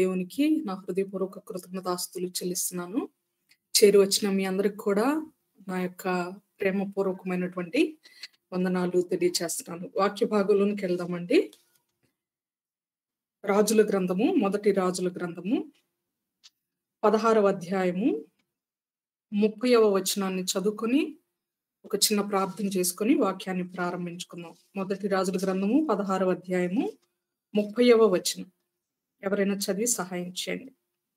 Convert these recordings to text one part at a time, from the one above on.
దేవునికి నా హృదయపూర్వక కృతజ్ఞతాస్తులు చెల్లిస్తున్నాను చేరి వచ్చిన మీ అందరికి కూడా నా యొక్క ప్రేమపూర్వకమైనటువంటి వందనాలు తెలియచేస్తున్నాను వాక్య భాగంలోనికి వెళ్దామండి రాజుల గ్రంథము మొదటి రాజుల గ్రంథము పదహారవ అధ్యాయము ముప్పైవ వచనాన్ని చదువుకొని ఒక చిన్న ప్రార్థన చేసుకొని వాక్యాన్ని ప్రారంభించుకుందాం మొదటి రాజుల గ్రంథము పదహారవ అధ్యాయము ముప్పైవ వచనం ఎవరైనా చదివి సహాయం చేయండి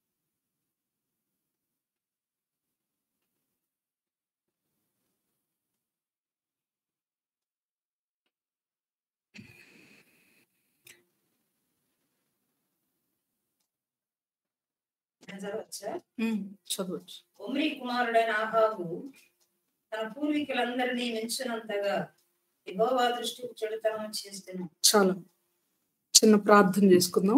చదవచ్చా ఉమ్, చదవచ్చు ఒమ్రి కుమారుడైన ఆహాబు తన పూర్వీకులందరినీ మించినంతగా యెహోవా దృష్టికి చెడుతనం చేస్తున్నాను చాలా చిన్న ప్రార్థన చేసుకుందాం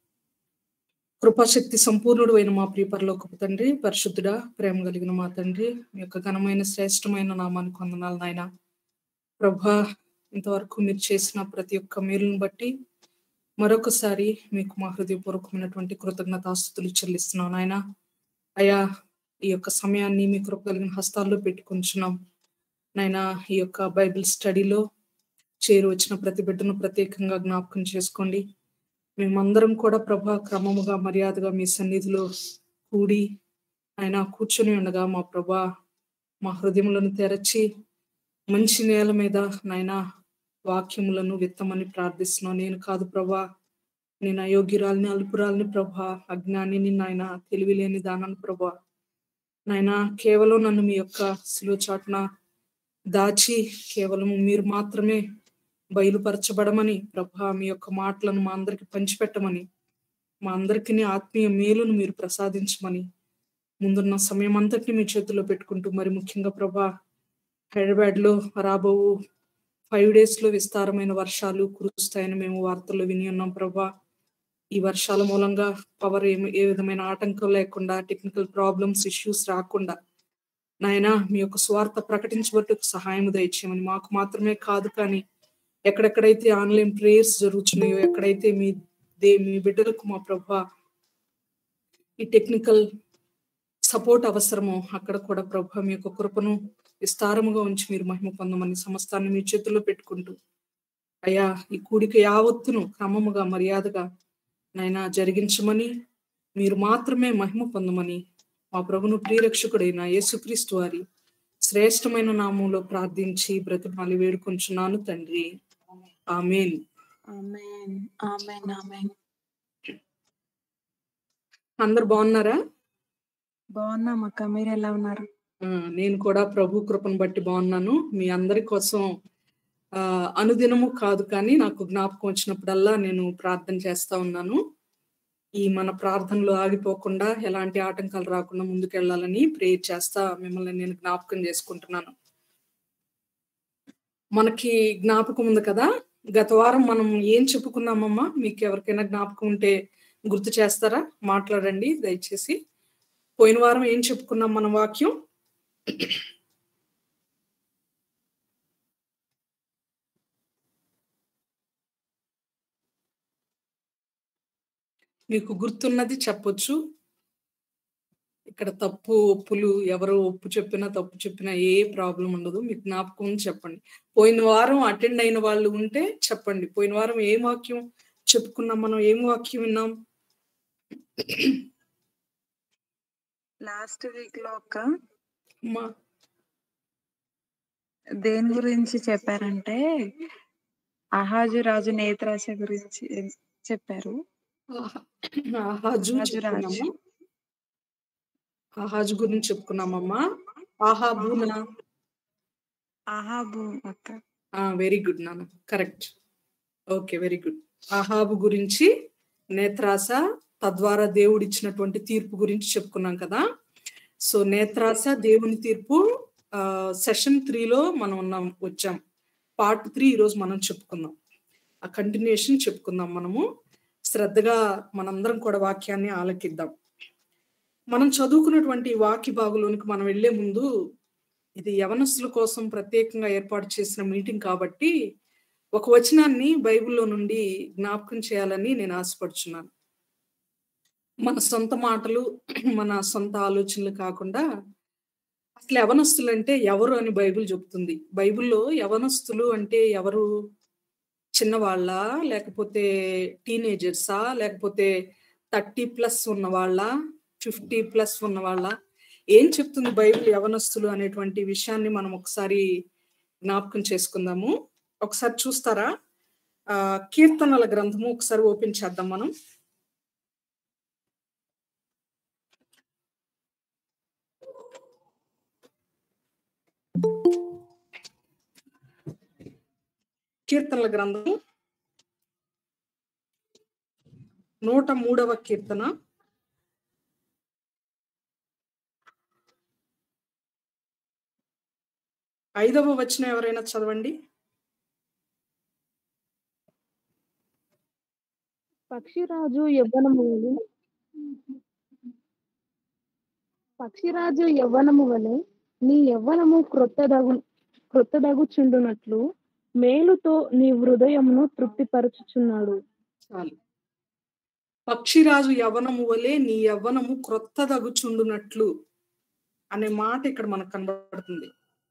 కృపాశక్తి సంపూర్ణుడు అయిన మా ప్రియపరలోకపు తండ్రి పరిశుద్ధుడా ప్రేమ కలిగిన మా తండ్రి మీ యొక్క ఘనమైన శ్రేష్టమైన నామానికి వందనాలు నాయన ప్రభా ఇంతవరకు మీరు చేసిన ప్రతి ఒక్క మేలును బట్టి మరొకసారి మీకు మా హృదయపూర్వకమైనటువంటి కృతజ్ఞతాస్తుతులు చెల్లిస్తున్నాం నాయన అయా ఈ యొక్క సమయాన్ని మీ కృప కలిగిన హస్తాల్లో పెట్టుకుంటున్నాం నాయనా ఈ యొక్క బైబిల్ స్టడీలో చేరు వచ్చిన ప్రతి బిడ్డను ప్రత్యేకంగా జ్ఞాపకం చేసుకోండి మేమందరం కూడా ప్రభా క్రమముగా మర్యాదగా మీ సన్నిధిలో కూడి ఆయన కూర్చొని ఉండగా మా ప్రభా మా హృదయములను తెరచి మంచి నేల మీద నాయన వాక్యములను విత్తమని ప్రార్థిస్తున్నాను నేను కాదు ప్రభా నేను అయోగ్యురాలిని అల్పురాలిని ప్రభా అజ్ఞానిని నాయన తెలివి లేని దానాన్ని ప్రభా నాయన కేవలం నన్ను మీ యొక్క సిలువ చాటున దాచి కేవలం మీరు మాత్రమే బయలుపరచబడమని ప్రభా మీ యొక్క మాటలను మా అందరికి పంచిపెట్టమని మా అందరికీ ఆత్మీయ మేలును మీరు ప్రసాదించమని ముందున్న సమయం అంతటిని మీ చేతుల్లో పెట్టుకుంటూ మరి ముఖ్యంగా ప్రభా హైదరాబాద్ లో రాబో ఫైవ్ డేస్ లో విస్తారమైన వర్షాలు కురుస్తాయని మేము వార్తల్లో విని ఉన్నాం ప్రభా ఈ వర్షాల మూలంగా పవర్ ఏ ఏ విధమైన ఆటంకం లేకుండా టెక్నికల్ ప్రాబ్లమ్స్ ఇష్యూస్ రాకుండా నాయన మీ యొక్క స్వార్థ ప్రకటించబట్టుకు సహాయం దయచేయమని మాకు మాత్రమే కాదు కానీ ఎక్కడెక్కడైతే ఆన్లైన్ ప్రేయర్స్ జరుగుతున్నాయో ఎక్కడైతే మీ దే మీ బిడ్డలకు మా ప్రభా ఈ టెక్నికల్ సపోర్ట్ అవసరమో అక్కడ కూడా ప్రభా మీ యొక్క కృపను విస్తారముగా ఉంచి మీరు మహిమ పొందమని సమస్తాన్ని మీ చేతుల్లో పెట్టుకుంటూ అయ్యా ఈ కూడిక యావత్తును క్రమముగా మర్యాదగా నైనా జరిగించమని మీరు మాత్రమే మహిమ పొందమని మా ప్రభును ప్రియరక్షకుడైన యేసుక్రీస్తు వారి శ్రేష్టమైన నామంలో ప్రార్థించి బ్రతిమాలి వేడుకొంచున్నాను తండ్రి ఆమెన్ ఆమెన్ ఆమెన్ ఆమెన్ అందరు బాగున్నారా బాగున్నాం అక్క మీరు ఎలా ఉన్నారు ఆ, నేను కూడా ప్రభు కృపను బట్టి బాగున్నాను మీ అందరి కోసం ఆ, అనుదినము కాదు కానీ నాకు జ్ఞాపకం వచ్చినప్పుడల్లా నేను ప్రార్థన చేస్తా ఉన్నాను ఈ మన ప్రార్థనలో ఆగిపోకుండా ఎలాంటి ఆటంకాలు రాకుండా ముందుకెళ్ళాలని ప్రేయర్ చేస్తా మిమ్మల్ని నేను జ్ఞాపకం చేసుకుంటున్నాను మనకి జ్ఞాపకం ఉంది కదా గత వారం మనం ఏం చెప్పుకున్నామమ్మా మీకు ఎవరికైనా జ్ఞాపకం ఉంటే గుర్తు చేస్తారా మాట్లాడండి దయచేసి పోయిన వారం ఏం చెప్పుకున్నాం మన వాక్యం మీకు గుర్తున్నది చెప్పొచ్చు ఇక్కడ తప్పు ఒప్పులు ఎవరు ఒప్పు చెప్పినా తప్పు చెప్పినా ఏ ప్రాబ్లం ఉండదు మీకు జ్ఞాపకం ఉంది చెప్పండి పోయిన వారం అటెండ్ అయిన వాళ్ళు ఉంటే చెప్పండి పోయిన వారం ఏం వాక్యం చెప్పుకున్నాం మనం ఏం వాక్యం విన్నాం లాస్ట్ వీక్ లో ఒక అమ్మా దేని గురించి చెప్పారంటే అహాజు రాజు నేత్రాశ గురించి చెప్పారు ఆహా- ఆహాజు ఆహాజు రాజు. చెప్పుకున్నామా ఆహాజు గురించి చెప్పుకున్నామమ్మా ఆహాబునా అహాబు అక్క వెరీ గుడ్ నాన్న కరెక్ట్ ఓకే వెరీ గుడ్ ఆహాబు గురించి నేత్రాస తద్వారా దేవుడు ఇచ్చినటువంటి తీర్పు గురించి చెప్పుకున్నాం కదా సో నేత్రాస దేవుని తీర్పు సెషన్ త్రీలో మనం ఉన్నాం వచ్చాం పార్ట్ త్రీ ఈరోజు మనం చెప్పుకుందాం ఆ కంటిన్యూషన్ చెప్పుకుందాం మనము శ్రద్ధగా మనందరం కూడా వాక్యాన్ని ఆలకిద్దాం మనం చదువుకున్నటువంటి ఈ వాక్య భాగంలోనికి మనం వెళ్లే ముందు ఇది యవనస్తుల కోసం ప్రత్యేకంగా ఏర్పాటు చేసిన మీటింగ్ కాబట్టి ఒక వచనాన్ని బైబిల్లో నుండి జ్ఞాపకం చేయాలని నేను ఆశపడుచున్నాను మన సొంత మాటలు మన సొంత ఆలోచనలు కాకుండా అసలు యవనస్తులు అంటే ఎవరు అని బైబిల్ చెప్తుంది బైబిల్లో యవనస్తులు అంటే ఎవరు చిన్నవాళ్ళ లేకపోతే టీనేజర్సా లేకపోతే థర్టీ ప్లస్ ఉన్న వాళ్ళ ఫిఫ్టీ ప్లస్ ఉన్న వాళ్ళ ఏం చెప్తుంది బైబిల్ యవనస్తులు అనేటువంటి విషయాన్ని మనం ఒకసారి జ్ఞాపకం చేసుకుందాము ఒకసారి చూస్తారా ఆ కీర్తనల గ్రంథము ఒకసారి ఓపెన్ చేద్దాం మనం కీర్తనల గ్రంథము నూట మూడవ కీర్తన ఐదవ వచనం ఎవరైనా చదవండి పక్షిరాజు యవ్వనము వలె పక్షిరాజు యవ్వనము వలె నీ యవ్వనము క్రొత్తదగు క్రొత్తదగుచుండునట్లు మేలుతో నీ హృదయమును తృప్తిపరచుచున్నాడు చాలు పక్షిరాజు యవనము వలె నీ యవ్వనము క్రొత్తదగుచుండునట్లు అనే మాట ఇక్కడ మనకు కనబడుతుంది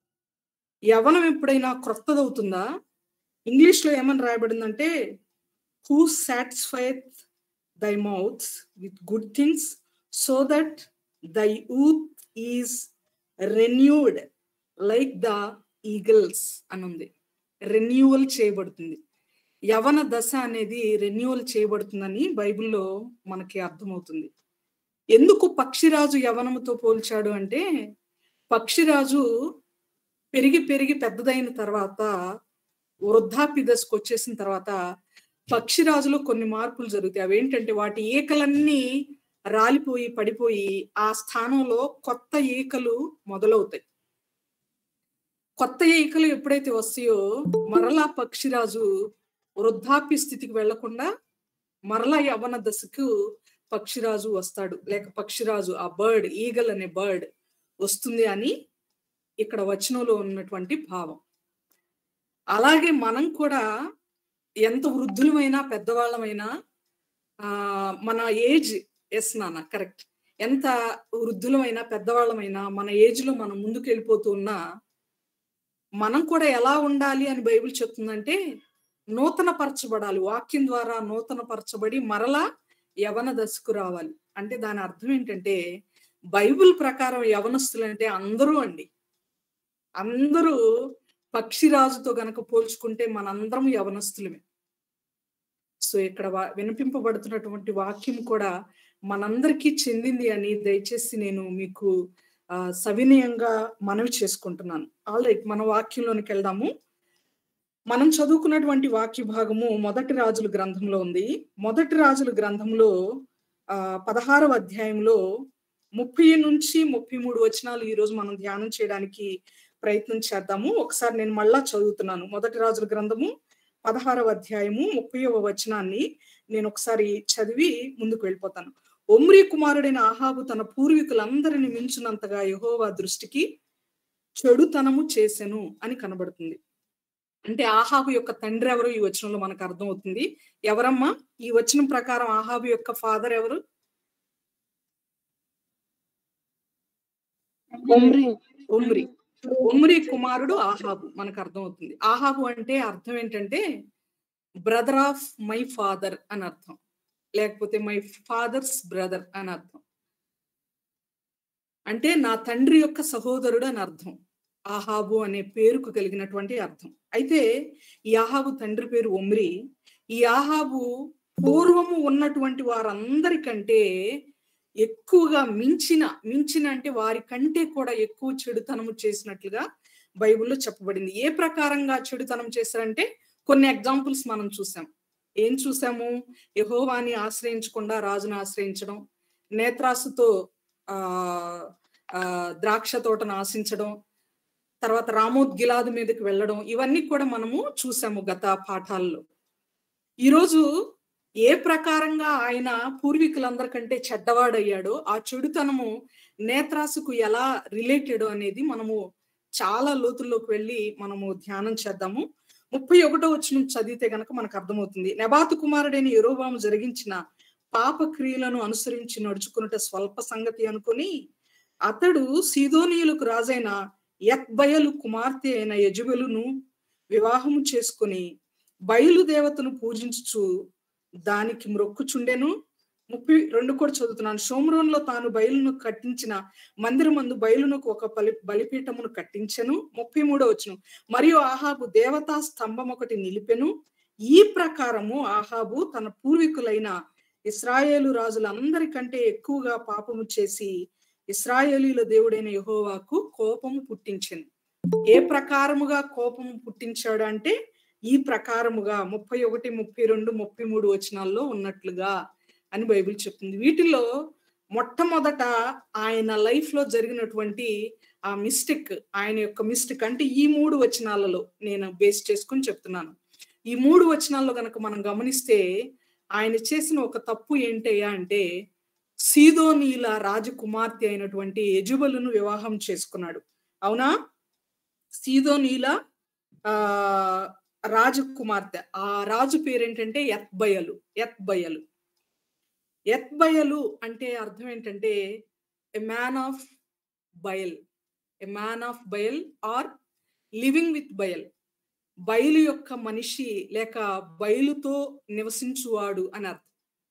యవనం ఎప్పుడైనా క్రొత్తదవుతుందా ఇంగ్లీష్ లో ఏమని రాయబడిందంటే who satisfieth thy mouth with good things so that thy youth is renewed like the eagles అని ఉంది రెన్యూవల్ చేయబడుతుంది యవన దశ అనేది రెన్యూవల్ చేయబడుతుందని బైబిల్లో మనకి అర్థమవుతుంది ఎందుకు పక్షిరాజు యవనముతో పోల్చాడు అంటే పక్షిరాజు పెరిగి పెరిగి పెద్దదైన తర్వాత వృద్ధాప్య దశకు వచ్చేసిన తర్వాత పక్షిరాజులో కొన్ని మార్పులు జరుగుతాయి అవేంటంటే వాటి ఈకలన్నీ రాలిపోయి పడిపోయి ఆ స్థానంలో కొత్త ఈకలు మొదలవుతాయి కొత్త ఈకలు ఎప్పుడైతే వస్తాయో మరలా పక్షిరాజు వృద్ధాప్య స్థితికి వెళ్లకుండా మరలా యవన దశకు పక్షిరాజు వస్తాడు లేక పక్షిరాజు ఆ బర్డ్ ఈగల్ అనే బర్డ్ వస్తుంది అని ఇక్కడ వచనంలో ఉన్నటువంటి భావం అలాగే మనం కూడా ఎంత వృద్ధులమైనా పెద్దవాళ్ళమైనా ఆ మన ఏజ్ ఎస్ నాన్న కరెక్ట్ ఎంత వృద్ధులమైనా పెద్దవాళ్ళమైనా మన ఏజ్ లో మనం ముందుకు వెళ్ళిపోతూ ఉన్నా మనం కూడా ఎలా ఉండాలి అని బైబిల్ చెప్తుందంటే నూతన పరచబడాలి వాక్యం ద్వారా నూతన పరచబడి మరలా యవన దశకు రావాలి అంటే దాని అర్థం ఏంటంటే బైబిల్ ప్రకారం యవనస్తులు అంటే అందరూ అండి అందరూ పక్షిరాజుతో గనక పోల్చుకుంటే మనందరం యవనస్తులమే సో ఇక్కడ వా- వినిపింపబడుతున్నటువంటి వాక్యం కూడా మనందరికీ చెందింది అని దయచేసి నేను మీకు ఆ, సవినయంగా మనవి చేసుకుంటున్నాను ఆల్ రైట్ మన వాక్యంలోనికి వెళ్దాము మనం చదువుకున్నటువంటి వాక్య భాగము మొదటి రాజుల గ్రంథంలో ఉంది మొదటి రాజుల గ్రంథంలో ఆ పదహారవ అధ్యాయంలో ముప్పై నుంచి ముప్పై మూడు వచనాలు ఈ రోజు మనం ధ్యానం చేయడానికి ప్రయత్నం చేద్దాము ఒకసారి నేను మళ్ళా చదువుతున్నాను మొదటి రాజుల గ్రంథము పదహారవ అధ్యాయము ముప్పైవ వచనాన్ని నేను ఒకసారి చదివి ముందుకు వెళ్ళిపోతాను ఒమ్రీ కుమారుడైన ఆహాబు తన పూర్వీకులందరిని మించినంతగా యెహోవా దృష్టికి చెడుతనము చేసెను అని కనబడుతుంది అంటే ఆహాబు యొక్క తండ్రి ఎవరు ఈ వచనంలో మనకు అర్థమవుతుంది ఎవరమ్మా ఈ వచనం ప్రకారం ఆహాబు యొక్క ఫాదర్ ఎవరు ఒమ్రి ఒమ్రి ఒమ్రి కుమారుడు ఆహాబు మనకు అర్థమవుతుంది ఆహాబు అంటే అర్థం ఏంటంటే బ్రదర్ ఆఫ్ మై ఫాదర్ అని అర్థం లేకపోతే మై ఫాదర్స్ బ్రదర్ అని అర్థం అంటే నా తండ్రి యొక్క సహోదరుడు అని అర్థం ఆహాబు అనే పేరుకు కలిగినటువంటి అర్థం అయితే ఈ ఆహాబు తండ్రి పేరు ఒమ్రి ఈ ఆహాబు పూర్వము ఉన్నటువంటి వారందరికంటే ఎక్కువగా మించిన మించిన అంటే వారి కంటే కూడా ఎక్కువ చెడుతనము చేసినట్లుగా బైబిల్లో చెప్పబడింది ఏ ప్రకారంగా చెడుతనం చేశారంటే కొన్ని ఎగ్జాంపుల్స్ మనం చూసాం ఏం చూసాము యహోవాని ఆశ్రయించకుండా రాజును ఆశ్రయించడం నేత్రాసుతో ఆ ఆ, ద్రాక్ష తోటను ఆశించడం తర్వాత రామోద్ గిలాదు మీదకి వెళ్ళడం ఇవన్నీ కూడా మనము చూసాము గత పాఠాల్లో ఈరోజు ఏ ప్రకారంగా ఆయన పూర్వీకులందరికంటే చెడ్డవాడయ్యాడో ఆ చెడుతనము నేత్రాసుకు ఎలా రిలేటెడ్ అనేది మనము చాలా లోతుల్లోకి వెళ్ళి మనము ధ్యానం చేద్దాము ముప్పై ఒకటో వచ్చిన చదివితే గనక మనకు అర్థమవుతుంది నెబాతు కుమారుడైన యెరోబాము జరిగించిన పాప క్రియలను అనుసరించి నడుచుకున్నట స్వల్ప సంగతి అనుకుని అతడు సీదోనీయులకు రాజైన యక్బయలు కుమార్తె అయిన యజుబెలును వివాహము చేసుకుని బయలుదేవతను పూజించుచు దానికి మ్రొక్కుచుండెను ముప్పై రెండు కూడా చదువుతున్నాను షోమ్రోన్లో తాను బయలును కట్టించిన మందిరమందు బయలునకు ఒక బలి బలిపీఠమును కట్టించెను ముప్పై మూడో వచ్చును మరియు ఆహాబు దేవతా స్తంభం ఒకటి నిలిపెను ఈ ప్రకారము ఆహాబు తన పూర్వీకులైన ఇస్రాయేలు రాజులందరికంటే ఎక్కువగా పాపము చేసి ఇస్రాయేలీల దేవుడైన యెహోవాకు కోపము పుట్టించెను ఏ ప్రకారముగా కోపము పుట్టించాడు అంటే ఈ ప్రకారముగా ముప్పై ఒకటి ముప్పై రెండు ముప్పై మూడు వచనాల్లో ఉన్నట్లుగా అని బైబిల్ చెప్తుంది వీటిలో మొట్టమొదట ఆయన లైఫ్ లో జరిగినటువంటి ఆ మిస్టేక్ ఆయన యొక్క మిస్టేక్ అంటే ఈ మూడు వచనాలలో నేను బేస్ చేసుకుని చెప్తున్నాను ఈ మూడు వచనాల్లో గనక మనం గమనిస్తే ఆయన చేసిన ఒక తప్పు ఏంటయ్యా అంటే సీదోనీల రాజకుమార్తె అయినటువంటి యజుబలును వివాహం చేసుకున్నాడు అవునా సీదోనీల ఆ రాజకుమార్తె ఆ రాజు పేరేంటంటే ఎత్బయలు ఎత్బయలు ఎత్బయలు అంటే అర్థం ఏంటంటే a man of Baal a man of Baal or living with Baal బయలు యొక్క మనిషి లేక బయలుతో నివసించువాడు అని అర్థం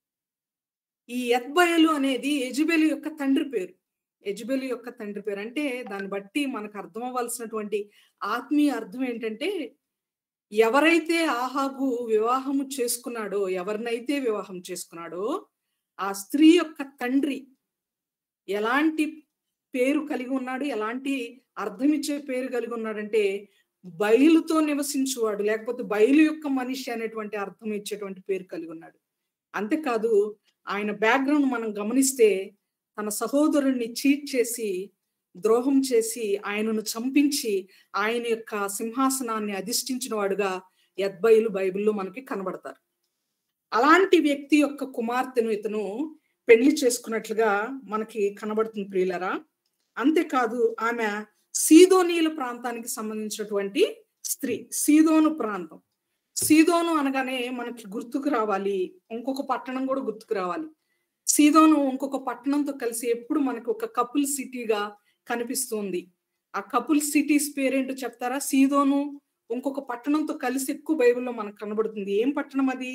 ఈ ఎత్బయలు అనేది ఎజుబెలు యొక్క తండ్రి పేరు ఎజుబెలు యొక్క తండ్రి పేరు అంటే దాన్ని బట్టి మనకు అర్థం అవ్వాల్సినటువంటి ఆత్మీయ అర్థం ఏంటంటే ఎవరైతే ఆహాబు వివాహము చేసుకున్నాడో ఎవరినైతే వివాహం చేసుకున్నాడో ఆ స్త్రీ యొక్క తండ్రి ఎలాంటి పేరు కలిగి ఉన్నాడు ఎలాంటి అర్థం ఇచ్చే పేరు కలిగి ఉన్నాడంటే బయలుతో నివసించువాడు లేకపోతే బయలు యొక్క మనిషి అనేటువంటి అర్థం ఇచ్చేటువంటి పేరు కలిగి ఉన్నాడు అంతేకాదు ఆయన బ్యాక్గ్రౌండ్ మనం గమనిస్తే తన సహోదరుణ్ణి చీట్ చేసి ద్రోహం చేసి ఆయనను చంపించి ఆయన యొక్క సింహాసనాన్ని అధిష్ఠించిన వాడుగా యద్బైలు బైబిల్లో మనకి కనబడతారు అలాంటి వ్యక్తి యొక్క కుమార్తెను ఇతను పెళ్లి చేసుకున్నట్లుగా మనకి కనబడుతుంది ప్రియులరా అంతేకాదు ఆమె సీదోనీల ప్రాంతానికి సంబంధించినటువంటి స్త్రీ సీదోను ప్రాంతం సీదోను అనగానే మనకి గుర్తుకు రావాలి ఇంకొక పట్టణం కూడా గుర్తుకు రావాలి సీదోను ఇంకొక పట్టణంతో కలిసి ఎప్పుడు మనకి ఒక కపుల్ సిటీగా కనిపిస్తుంది ఆ కపుల్ సిటీస్ పేరేంటో చెప్తారా సీదోను ఇంకొక పట్టణంతో కలిసి ఎక్కువ బైబిల్లో మనకు కనబడుతుంది ఏం పట్టణం అది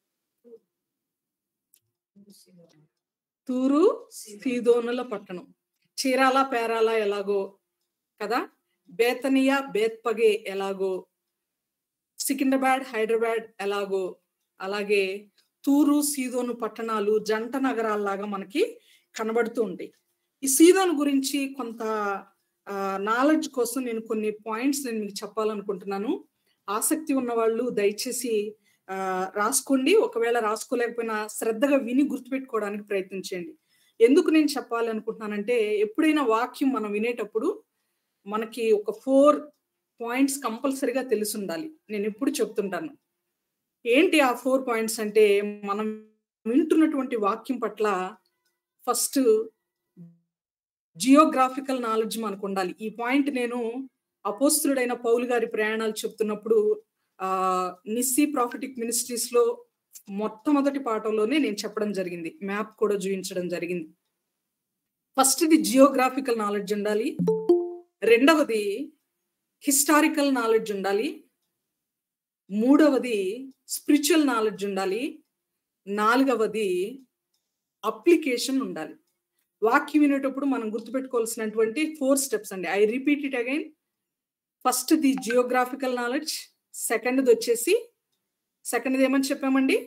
తూరు సీదోనుల పట్టణం చీరాల పేరాల ఎలాగో కదా బేతనియా బేత్పగే ఎలాగో సికింద్రాబాద్ హైదరాబాద్ ఎలాగో అలాగే తూరు సీదోను పట్టణాలు జంట నగరాల్లాగా మనకి కనబడుతూ ఉంటాయి ఈ సీదోను గురించి కొంత నాలెడ్జ్ కోసం నేను కొన్ని పాయింట్స్ నేను మీకు చెప్పాలనుకుంటున్నాను ఆసక్తి ఉన్న వాళ్ళు దయచేసి ఆ రాసుకోండి ఒకవేళ రాసుకోలేకపోయినా శ్రద్ధగా విని గుర్తుపెట్టుకోవడానికి ప్రయత్నించండి ఎందుకు నేను చెప్పాలనుకుంటున్నానంటే ఎప్పుడైనా వాక్యం మనం వినేటప్పుడు మనకి ఒక ఫోర్ పాయింట్స్ కంపల్సరిగా తెలిసి ఉండాలి నేను ఎప్పుడు చెప్తుంటాను ఏంటి ఆ ఫోర్ పాయింట్స్ అంటే మనం వింటున్నటువంటి వాక్యం పట్ల ఫస్ట్ జియోగ్రాఫికల్ నాలెడ్జ్ మనకు ఉండాలి ఈ పాయింట్ నేను అపోస్తుడైన పౌలు గారి ప్రయాణాలు చెప్తున్నప్పుడు ఆ నిస్సీ ప్రాఫిటిక్ మినిస్ట్రీస్ లో మొట్టమొదటి పాఠంలోనే నేను చెప్పడం జరిగింది మ్యాప్ కూడా చూపించడం జరిగింది ఫస్ట్ ది జియోగ్రాఫికల్ నాలెడ్జ్ ఉండాలి రెండవది హిస్టారికల్ నాలెడ్జ్ ఉండాలి మూడవది స్పిరిచువల్ నాలెడ్జ్ ఉండాలి నాలుగవది అప్లికేషన్ ఉండాలి వాక్యం వినేటప్పుడు మనం గుర్తుపెట్టుకోవాల్సినటువంటి ఫోర్ స్టెప్స్ అండి I repeat it again first the geographical knowledge సెకండ్ది వచ్చేసి సెకండ్ది ఏమని చెప్పామండి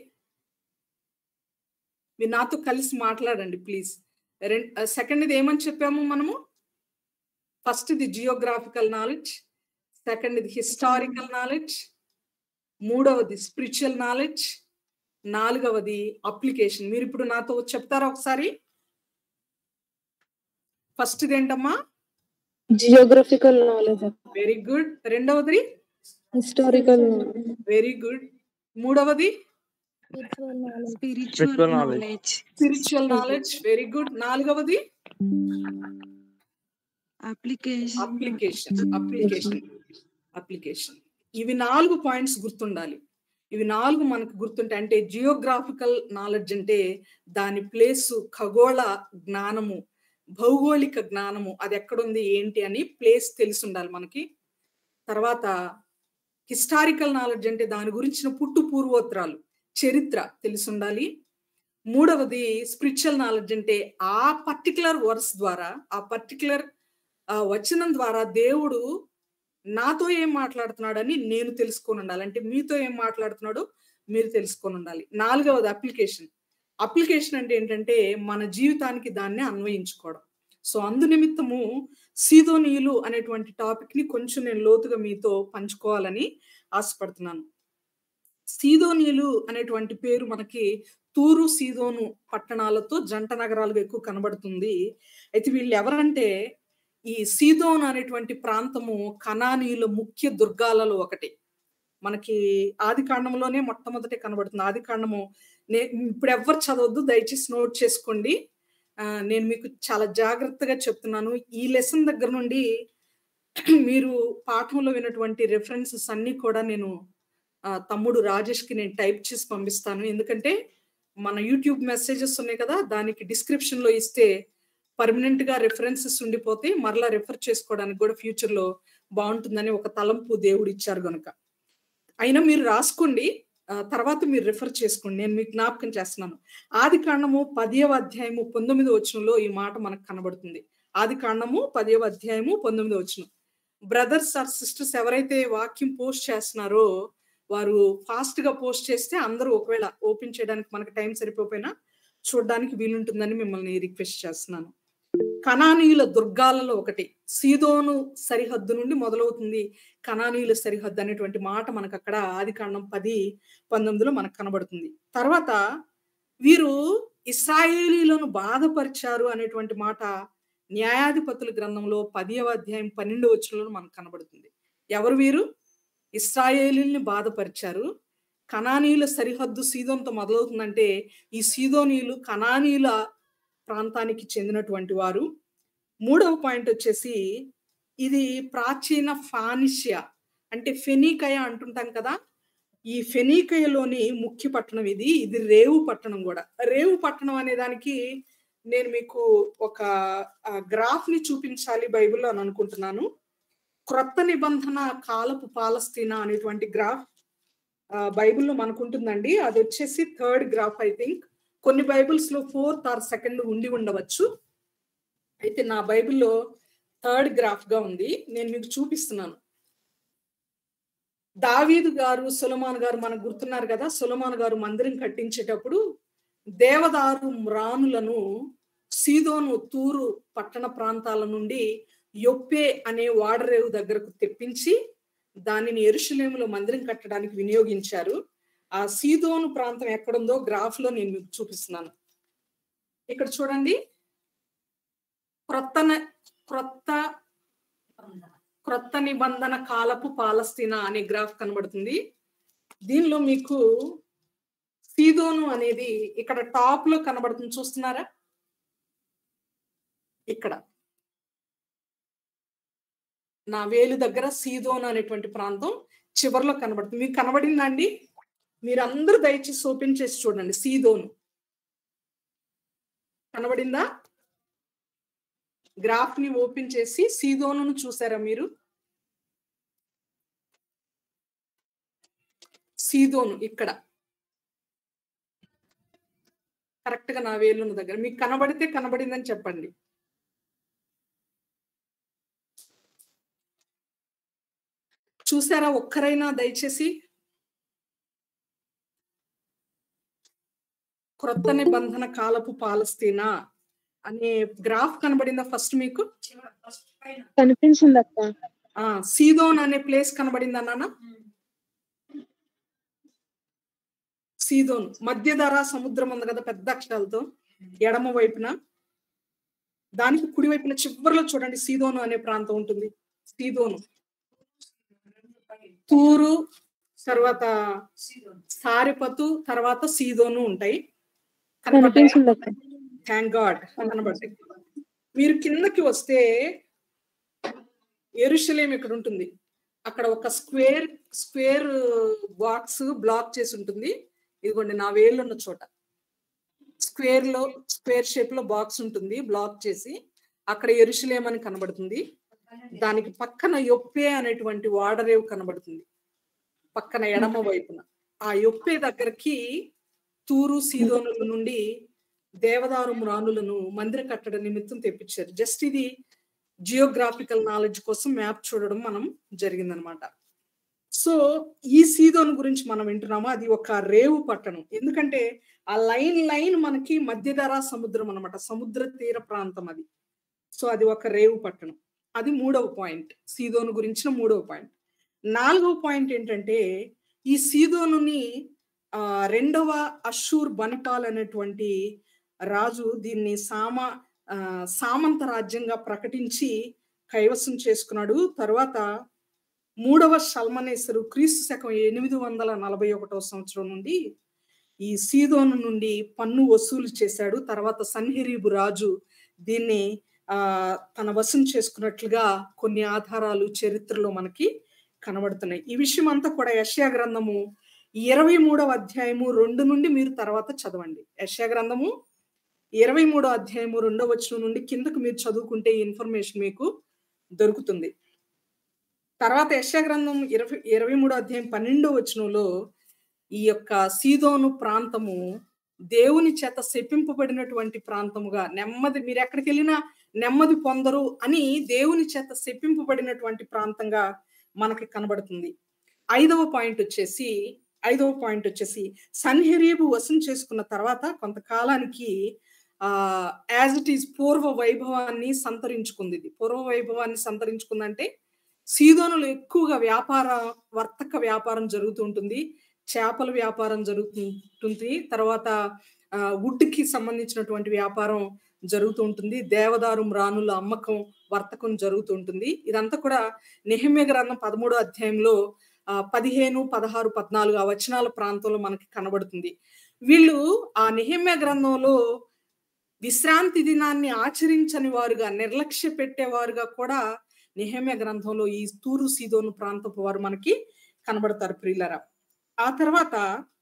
మీరు నాతో కలిసి మాట్లాడండి ప్లీజ్ రెండు సెకండ్ది ఏమని చెప్పాము మనము first the geographical knowledge second ఇది హిస్టారికల్ నాలెడ్జ్ మూడవది స్పిరిచువల్ నాలెడ్జ్ నాలుగవది అప్లికేషన్ మీరు ఇప్పుడు నాతో చెప్తారా ఒకసారి ఫస్ట్ ఏంటమ్మా జియోగ్రఫికల్ నాలెడ్జ్ వెరీ గుడ్ రెండవది హిస్టారికల్ వెరీ గుడ్ మూడవది spiritual knowledge spiritual knowledge very good నాలుగవది అప్లికేషన్ అప్లికేషన్ అప్లికేషన్ అప్లికేషన్ ఇవి నాలుగు పాయింట్స్ గుర్తుండాలి ఇవి నాలుగు మనకు గుర్తుంటాయి అంటే జియోగ్రాఫికల్ నాలెడ్జ్ అంటే దాని ప్లేసు ఖగోళ జ్ఞానము భౌగోళిక జ్ఞానము అది ఎక్కడుంది ఏంటి అని ప్లేస్ తెలిసి ఉండాలి మనకి తర్వాత హిస్టారికల్ నాలెడ్జ్ అంటే దాని గురించిన పుట్టు పూర్వోత్తరాలు చరిత్ర తెలిసి ఉండాలి మూడవది స్పిరిచువల్ నాలెడ్జ్ అంటే ఆ పర్టికులర్ వర్స్ ద్వారా ఆ పర్టికులర్ వచనం ద్వారా దేవుడు నాతో ఏం మాట్లాడుతున్నాడని నేను తెలుసుకొని ఉండాలి అంటే మీతో ఏం మాట్లాడుతున్నాడో మీరు తెలుసుకొని ఉండాలి నాలుగవది అప్లికేషన్ అప్లికేషన్ అంటే ఏంటంటే మన జీవితానికి దాన్ని అన్వయించుకోవడం సో అందు నిమిత్తము సీదోనీయులు అనేటువంటి టాపిక్ ని కొంచెం నేను లోతుగా మీతో పంచుకోవాలని ఆశపడుతున్నాను సీదోనీయులు అనేటువంటి పేరు మనకి తూరు సీదోను పట్టణాలతో జంట నగరాలుగా ఎక్కువ కనబడుతుంది అయితే వీళ్ళు ఎవరంటే ఈ సీదోన్ అనేటువంటి ప్రాంతము కనానీయుల ముఖ్య దుర్గాలలో ఒకటి మనకి ఆది కాండంలోనే మొట్టమొదటి కనబడుతుంది ఆది కాండము నే ఇప్పుడు ఎవరు చదవద్దు దయచేసి నోట్ చేసుకోండి నేను మీకు చాలా జాగ్రత్తగా చెప్తున్నాను ఈ లెసన్ దగ్గర నుండి మీరు పాఠంలో వినటువంటి రెఫరెన్సెస్ అన్ని కూడా నేను తమ్ముడు రాజేష్కి నేను టైప్ చేసి పంపిస్తాను ఎందుకంటే మన యూట్యూబ్ మెసేజెస్ ఉన్నాయి కదా దానికి డిస్క్రిప్షన్లో ఇస్తే పర్మనెంట్ గా రెఫరెన్సెస్ ఉండిపోతే మరలా రెఫర్ చేసుకోవడానికి కూడా ఫ్యూచర్ లో బాగుంటుందని ఒక తలంపు దేవుడు ఇచ్చారు గనుక అయినా మీరు రాసుకోండి తర్వాత మీరు రిఫర్ చేసుకోండి నేను మీకు జ్ఞాపకం చేస్తున్నాను ఆది కాండము పదియవ అధ్యాయము పంతొమ్మిదో వచనంలో ఈ మాట మనకు కనబడుతుంది ఆది కాండము పదియవ అధ్యాయము పంతొమ్మిదో వచనం బ్రదర్స్ ఆర్ సిస్టర్స్ ఎవరైతే వాక్యం పోస్ట్ చేస్తున్నారో వారు ఫాస్ట్ గా పోస్ట్ చేస్తే అందరూ ఒకవేళ ఓపెన్ చేయడానికి మనకు టైం సరిపోయినా చూడడానికి వీలుంటుందని మిమ్మల్ని రిక్వెస్ట్ చేస్తున్నాను కణానీయుల దుర్గాలలో ఒకటి సీదోను సరిహద్దు నుండి మొదలవుతుంది కణానీయుల సరిహద్దు అనేటువంటి మాట మనకు అక్కడ ఆది కాండం పది పంతొమ్మిదిలో మనకు కనబడుతుంది తర్వాత వీరు ఇస్రాయేలీలను బాధపరిచారు అనేటువంటి మాట న్యాయాధిపతుల గ్రంథంలో పదివ అధ్యాయం పన్నెండు వచ్చులలో మనకు కనబడుతుంది ఎవరు వీరు ఇస్రాయేలీల్ని బాధపరిచారు కణానీయుల సరిహద్దు సీదోన్తో మొదలవుతుందంటే ఈ సీదోనీయులు కణానీయుల ప్రాంతానికి చెందినటువంటి వారు మూడవ పాయింట్ వచ్చేసి ఇది ప్రాచీన ఫానిషియా అంటే ఫెనీకయ అంటుంటాం కదా ఈ ఫెనీకయలోని ముఖ్య పట్టణం ఇది ఇది రేవు పట్టణం కూడా రేవు పట్టణం అనే దానికి నేను మీకు ఒక గ్రాఫ్ ని చూపించాలి బైబిల్లో అని అనుకుంటున్నాను క్రొత్త నిబంధన కాలపు పాలస్తీనా అనేటువంటి గ్రాఫ్ బైబిల్లో మనకు ఉంటుందండి అది వచ్చేసి థర్డ్ గ్రాఫ్ ఐ థింక్ కొన్ని బైబిల్స్ లో ఫోర్త్ ఆర్ సెకండ్ ఉండి ఉండవచ్చు అయితే నా బైబిల్లో థర్డ్ గ్రాఫ్ గా ఉంది నేను మీకు చూపిస్తున్నాను దావీదు గారు సులమాన్ గారు మనకు గుర్తున్నారు కదా సులమాన్ గారు మందిరం కట్టించేటప్పుడు దేవదారు మ్రానులను సీదోను తూరు పట్టణ ప్రాంతాల నుండి యొప్పే అనే వాడరేవు దగ్గరకు తెప్పించి దానిని ఎరుషలేములో మందిరం కట్టడానికి వినియోగించారు ఆ సీదోను ప్రాంతం ఎక్కడుందో గ్రాఫ్ లో నేను మీకు చూపిస్తున్నాను ఇక్కడ చూడండి క్రొత్త క్రొత్త క్రొత్త నిబంధన కాలపు పాలస్తీనా అనే గ్రాఫ్ కనబడుతుంది దీనిలో మీకు సీదోను అనేది ఇక్కడ టాప్ లో కనబడుతుంది చూస్తున్నారా ఇక్కడ నా వేలు దగ్గర సీదోన్ అనేటువంటి ప్రాంతం చివరిలో కనబడుతుంది మీకు కనబడిందా అండి మీరందరూ దయచేసి ఓపెన్ చేసి చూడండి సీదోను కనబడిందా గ్రాఫ్ ని ఓపెన్ చేసి సీదోను చూసారా మీరు సీదోను ఇక్కడ కరెక్ట్ గా నా వేలున్న దగ్గర మీకు కనబడితే కనబడిందని చెప్పండి చూసారా ఒక్కరైనా దయచేసి క్రొత్త నిబంధన కాలపు పాలస్తీనా అనే గ్రాఫ్ కనబడిందా ఫస్ట్ మీకు ఫస్ట్ పైన కనిపించింది అక్క ఆ సీదోన్ అనే ప్లేస్ కనబడిందా నాన్న సీదోన్ మధ్యధర సముద్రం ఉంది కదా పెద్ద అక్షరాలతో ఎడమ వైపున దానికి కుడి వైపున చివరిలో చూడండి సీదోను అనే ప్రాంతం ఉంటుంది సీదోను తూరు తర్వాత సీదోను. సారిపతు తర్వాత సీదోను ఉంటాయి కనబడ్డాయా కనిపించింది అక్క థ్యాంక్ గాడ్ కనబడ్డాయి మీరు కిందకి వస్తే ఎరుషలేం ఇక్కడ ఉంటుంది అక్కడ ఒక స్క్వేర్ స్క్వేర్ బాక్స్ బ్లాక్ చేసి ఉంటుంది ఇదిగోండి నా వేళ్ళు ఉన్న చోట స్క్వేర్ లో స్క్వేర్ షేప్ లో బాక్స్ ఉంటుంది బ్లాక్ చేసి అక్కడ ఎరుషులేం అని కనబడుతుంది దానికి పక్కన యొప్పే అనేటువంటి వాడరేవు కనబడుతుంది పక్కన ఎడమ వైపున ఆ యొప్పే దగ్గరికి తూరు సీదోనుల నుండి దేవదారు మ్రానులను మందిర కట్టడ నిమిత్తం తెప్పించారు జస్ట్ ఇది జియోగ్రాఫికల్ నాలెడ్జ్ కోసం మ్యాప్ చూడడం మనం జరిగిందనమాట సో ఈ సీదోన్ గురించి మనం వింటున్నాము అది ఒక రేవు పట్టణం ఎందుకంటే ఆ లైన్ లైన్ మనకి మధ్యధరా సముద్రం అనమాట సముద్ర తీర ప్రాంతం అది సో అది ఒక రేవు పట్టణం అది మూడవ పాయింట్ సీదోను గురించిన మూడవ పాయింట్ నాలుగవ పాయింట్ ఏంటంటే ఈ సీదోనుని ఆ రెండవ అషూర్ బనిపాల్ అనేటువంటి రాజు దీన్ని సామ ఆ, సామంత రాజ్యంగా ప్రకటించి కైవసం చేసుకున్నాడు తర్వాత మూడవ షల్మనేశ్వరు క్రీస్తు శకం ఎనిమిది వందల నలభై ఒకటవ సంవత్సరం నుండి ఈ సీదోను నుండి పన్ను వసూలు చేశాడు తర్వాత సన్హెరీబు రాజు దీన్ని ఆ తన వశం చేసుకున్నట్లుగా కొన్ని ఆధారాలు చరిత్రలో మనకి కనబడుతున్నాయి ఈ విషయం అంతా కూడా యష్యా గ్రంథము ఇరవై మూడవ అధ్యాయము రెండు నుండి మీరు తర్వాత చదవండి యష్యా గ్రంథము ఇరవై మూడో అధ్యాయము రెండో వచనం నుండి కిందకు మీరు చదువుకుంటే ఈ ఇన్ఫర్మేషన్ మీకు దొరుకుతుంది తర్వాత యష్యా గ్రంథం ఇరవై ఇరవై మూడో అధ్యాయం పన్నెండో వచనంలో ఈ యొక్క సీదోను ప్రాంతము దేవుని చేత శపింపబడినటువంటి ప్రాంతముగా నెమ్మది మీరు ఎక్కడికి వెళ్ళినా నెమ్మది పొందరు అని దేవుని చేత శపింపబడినటువంటి ప్రాంతంగా మనకి కనబడుతుంది ఐదవ పాయింట్ వచ్చేసి ఐదవ పాయింట్ వచ్చేసి సన్హెరీబు వశం చేసుకున్న తర్వాత కొంతకాలానికి ఆ యాజ్ ఇట్ ఈస్ పూర్వ వైభవాన్ని సంతరించుకుంది ఇది పూర్వ వైభవాన్ని సంతరించుకుందంటే సీదోనులో ఎక్కువగా వ్యాపార వర్తక వ్యాపారం జరుగుతూ ఉంటుంది చేపల వ్యాపారం జరుగుతుంటుంది తర్వాత వుడ్ కి సంబంధించినటువంటి వ్యాపారం జరుగుతూ ఉంటుంది దేవదారు మ్రానుల అమ్మకం వర్తకం జరుగుతూ ఉంటుంది ఇదంతా కూడా నిహమ్య గ్రంథం పదమూడో అధ్యాయంలో ఆ పదిహేను పదహారు పద్నాలుగు ఆ వచనాల ప్రాంతంలో మనకి కనబడుతుంది వీళ్ళు ఆ నిహమ్య గ్రంథంలో విశ్రాంతి దినాన్ని ఆచరించని వారుగా నిర్లక్ష్య పెట్టేవారుగా కూడా నిహమ్య గ్రంథంలో ఈ తూరు సీదోను ప్రాంతపు వారు మనకి కనబడతారు ప్రియులరా ఆ తర్వాత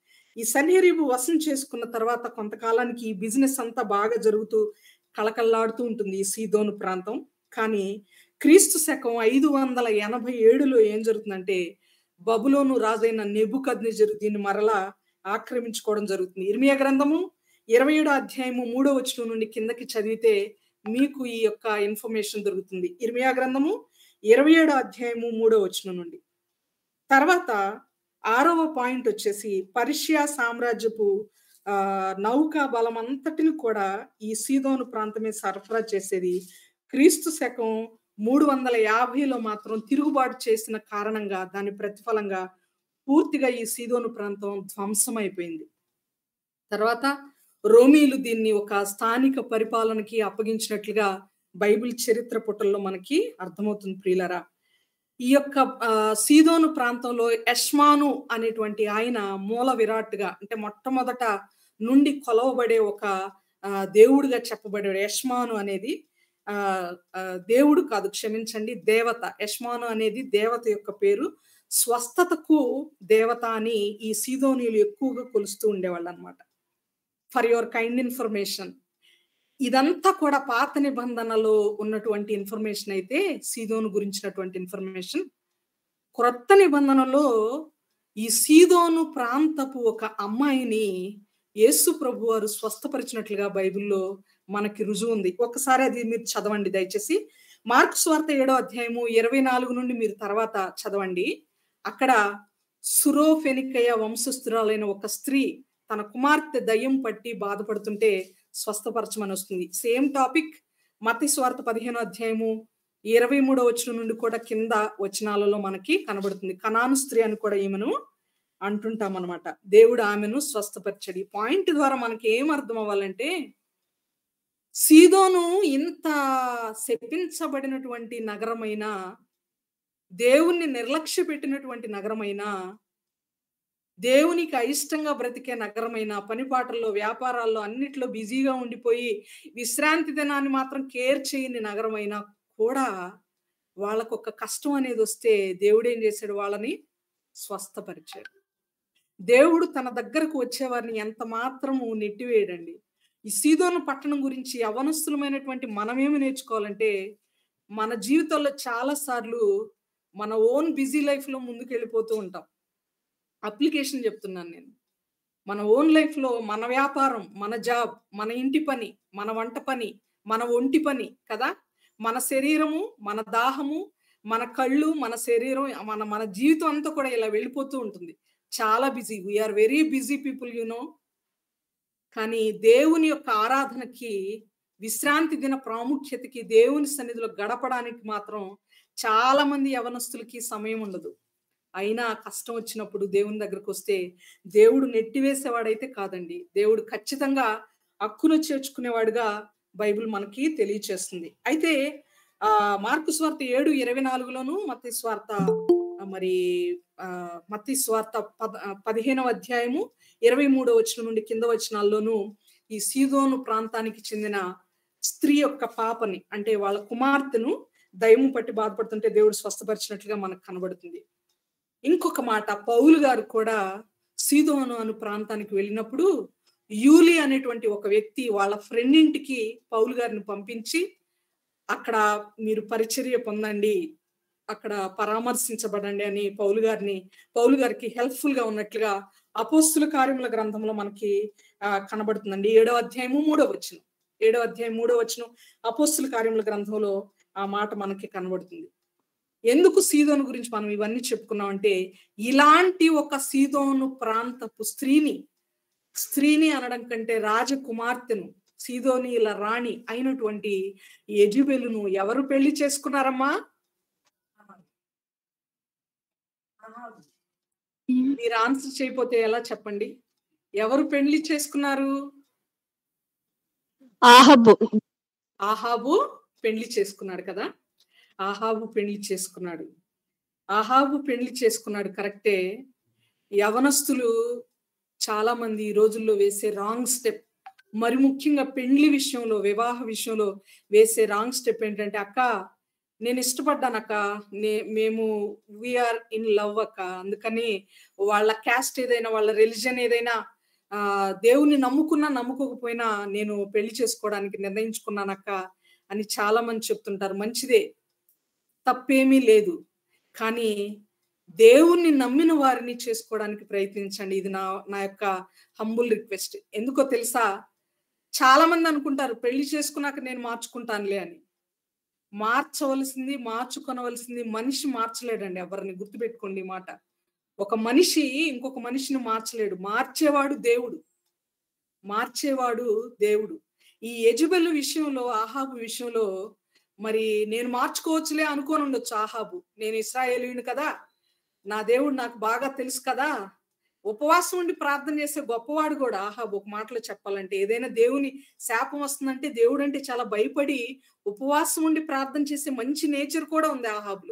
ఈ సన్హెరీబు వశం చేసుకున్న తర్వాత కొంతకాలానికి ఈ బిజినెస్ అంతా బాగా జరుగుతూ కళకళలాడుతూ ఉంటుంది ఈ సీదోను ప్రాంతం కానీ క్రీస్తు శకం ఐదు వందల ఎనభై ఏడులో ఏం జరుగుతుందంటే బబులోను రాజైన నెబుకద్నెజరు దీన్ని మరలా ఆక్రమించుకోవడం జరుగుతుంది ఇర్మియా గ్రంథము ఇరవై ఏడో అధ్యాయము మూడో వచనం నుండి కిందకి చదివితే మీకు ఈ యొక్క ఇన్ఫర్మేషన్ దొరుకుతుంది ఇర్మియా గ్రంథము ఇరవై ఏడో అధ్యాయము మూడో వచనం నుండి తర్వాత ఆరవ పాయింట్ వచ్చేసి పర్షియా సామ్రాజ్యపు ఆ నౌకా బలం అంతటిని కూడా ఈ సీదోను ప్రాంతమే సరఫరా చేసేది క్రీస్తు శకం మూడు వందల యాభైలో మాత్రం తిరుగుబాటు చేసిన కారణంగా దాని ప్రతిఫలంగా పూర్తిగా ఈ సీదోను ప్రాంతం ధ్వంసమైపోయింది తర్వాత రోమీలు దీన్ని ఒక స్థానిక పరిపాలనకి అప్పగించినట్లుగా బైబిల్ చరిత్ర పుటల్లో మనకి అర్థమవుతుంది ప్రియులరా ఈ యొక్క సీదోను ప్రాంతంలో యష్మాను అనేటువంటి ఆయన మూల విరాట్గా అంటే మొట్టమొదట నుండి కొలవబడే ఒక దేవుడిగా చెప్పబడే యష్మాను అనేది ఆ దేవుడు కాదు క్షమించండి దేవత యష్మాను అనేది దేవత యొక్క పేరు స్వస్థతకు దేవత అని ఈ సీదోనీయులు ఎక్కువగా కొలుస్తూ ఉండేవాళ్ళు అనమాట ఫర్ యువర్ కైండ్ ఇన్ఫర్మేషన్ ఇదంతా కూడా పాత నిబంధనలో ఉన్నటువంటి ఇన్ఫర్మేషన్ అయితే సీదోను గురించినటువంటి ఇన్ఫర్మేషన్ క్రొత్త నిబంధనలో ఈ సీదోను ప్రాంతపు ఒక అమ్మాయిని యేసు ప్రభు వారు స్వస్థపరిచినట్లుగా బైబిల్లో మనకి రుజువు ఉంది ఒకసారి అది మీరు చదవండి దయచేసి మార్క్స్ వార్త ఏడో అధ్యాయము ఇరవై నాలుగు నుండి మీరు తర్వాత చదవండి అక్కడ సురోఫెనికయ వంశస్థురాలైన ఒక స్త్రీ తన కుమార్తె దయ్యం పట్టి బాధపడుతుంటే స్వస్థపరచమని వస్తుంది సేమ్ టాపిక్ మతి స్వార్థ పదిహేనో అధ్యాయము ఇరవై మూడో వచనం నుండి కూడా కింద వచనాలలో మనకి కనబడుతుంది కనాను స్త్రీ అని కూడా ఈమెను అంటుంటాం అనమాట దేవుడు ఆమెను స్వస్థపరచడి పాయింట్ ద్వారా మనకి ఏం అర్థం అవ్వాలంటే సీదోను ఇంత శపించబడినటువంటి నగరమైన దేవుణ్ణి నిర్లక్ష్య పెట్టినటువంటి నగరమైన దేవునికి అయిష్టంగా బ్రతికే నగరమైన పనిపాటల్లో వ్యాపారాల్లో అన్నిట్లో బిజీగా ఉండిపోయి విశ్రాంతి దినాన్ని మాత్రం కేర్ చేయని నగరమైనా కూడా వాళ్ళకు ఒక కష్టం అనేది వస్తే దేవుడు ఏం చేశాడు వాళ్ళని స్వస్థపరిచాడు దేవుడు తన దగ్గరకు వచ్చేవారిని ఎంత మాత్రము నెట్టివేయడండి ఈ సీదోను పట్టణం గురించి అవనస్తులమైనటువంటి మనమేమి నేర్చుకోవాలంటే మన జీవితంలో చాలా సార్లు మన ఓన్ బిజీ లైఫ్ లో ముందుకు వెళ్ళిపోతూ ఉంటాం అప్లికేషన్ చెప్తున్నాను నేను మన ఓన్ లైఫ్ లో మన వ్యాపారం మన జాబ్ మన ఇంటి పని మన వంట పని మన ఒంటి పని కదా మన శరీరము మన దాహము మన కళ్ళు మన శరీరం మన మన జీవితం అంతా కూడా ఇలా వెళ్ళిపోతూ ఉంటుంది చాలా busy we're very busy people no కానీ దేవుని యొక్క ఆరాధనకి విశ్రాంతి దిన ప్రాముఖ్యతకి దేవుని సన్నిధిలో గడపడానికి మాత్రం చాలా మంది యవనస్తులకి సమయం ఉండదు అయినా కష్టం వచ్చినప్పుడు దేవుని దగ్గరకు వస్తే దేవుడు నెట్టివేసేవాడైతే కాదండి దేవుడు ఖచ్చితంగా హక్కును చేర్చుకునేవాడుగా బైబిల్ మనకి తెలియచేస్తుంది అయితే ఆ మార్కు స్వార్థ ఏడు ఇరవై నాలుగులోను మత్తి స్వార్థ ఆ, మరి ఆ మత్తి స్వార్థ పద పదిహేనవ అధ్యాయము ఇరవై మూడో వచనం నుండి కింద వచనాల్లోనూ ఈ సీదోను ప్రాంతానికి చెందిన స్త్రీ యొక్క పాపని అంటే వాళ్ళ కుమార్తెను దయము పట్టి బాధపడుతుంటే దేవుడు స్వస్థపరిచినట్లుగా మనకు కనబడుతుంది ఇంకొక మాట పౌలు గారు కూడా సీదోను అను ప్రాంతానికి వెళ్ళినప్పుడు యూలి అనేటువంటి ఒక వ్యక్తి వాళ్ళ ఫ్రెండ్ ఇంటికి పౌలు గారిని పంపించి అక్కడ మీరు పరిచర్య పొందండి అక్కడ పరామర్శించబడండి అని పౌలు గారిని పౌలు గారికి హెల్ప్ఫుల్ గా ఉన్నట్లుగా అపోస్తుల కార్యముల గ్రంథంలో మనకి ఆ, కనబడుతుందండి ఏడో అధ్యాయము మూడో వచనం ఏడో అధ్యాయం మూడో వచనం అపోస్తుల కార్యముల గ్రంథంలో ఆ మాట మనకి కనబడుతుంది ఎందుకు సీదోను గురించి మనం ఇవన్నీ చెప్పుకున్నాం అంటే ఇలాంటి ఒక సీదోను ప్రాంతపు స్త్రీని స్త్రీని అనడం కంటే రాజకుమార్తెను సీదోనీల రాణి అయినటువంటి యజుబెలును ఎవరు పెళ్లి చేసుకున్నారమ్మా మీరు ఆన్సర్ చేయకపోతే ఎలా చెప్పండి ఎవరు పెళ్లి చేసుకున్నారు ఆహబు ఆహాబు పెళ్లి చేసుకున్నాడు కదా ఆహాబు పెళ్లి చేసుకున్నాడు ఆహాబు పెళ్లి చేసుకున్నాడు కరెక్టే యవనస్తులు చాలా మంది ఈ రోజుల్లో వేసే రాంగ్ స్టెప్ మరి ముఖ్యంగా పెళ్లి విషయంలో వివాహ విషయంలో వేసే రాంగ్ స్టెప్ ఏంటంటే అక్క నేను ఇష్టపడ్డాను అక్క నే మేము వీఆర్ ఇన్ లవ్ అక్క అందుకని వాళ్ళ క్యాస్ట్ ఏదైనా వాళ్ళ రిలీజన్ ఏదైనా ఆ దేవుని నమ్ముకున్నా నమ్ముకోకపోయినా నేను పెళ్లి చేసుకోవడానికి నిర్ణయించుకున్నానక్క అని చాలా మంది చెప్తుంటారు మంచిదే తప్పేమీ లేదు కానీ దేవుణ్ణి నమ్మిన వారిని చేసుకోవడానికి ప్రయత్నించండి ఇది నా నా యొక్క హంబుల్ రిక్వెస్ట్ ఎందుకో తెలుసా చాలా మంది అనుకుంటారు పెళ్లి చేసుకున్నాక నేను మార్చుకుంటానులే అని మార్చవలసింది మార్చుకొనవలసింది మనిషి మార్చలేడండి ఎవరిని గుర్తుపెట్టుకోండి ఈ మాట ఒక మనిషి ఇంకొక మనిషిని మార్చలేడు మార్చేవాడు దేవుడు మార్చేవాడు దేవుడు ఈ యజుబెలు విషయంలో ఆహాబు విషయంలో మరి నేను మార్చుకోవచ్చులే అనుకోని ఉండొచ్చు ఆహాబు నేను ఇస్రాయేలీని కదా నా దేవుడు నాకు బాగా తెలుసు కదా ఉపవాసం ఉండి ప్రార్థన చేసే గొప్పవాడు కూడా ఆహాబు ఒక మాటలో చెప్పాలంటే ఏదైనా దేవుని శాపం వస్తుందంటే దేవుడు అంటే చాలా భయపడి ఉపవాసం ఉండి ప్రార్థన చేసే మంచి నేచర్ కూడా ఉంది ఆహాబులో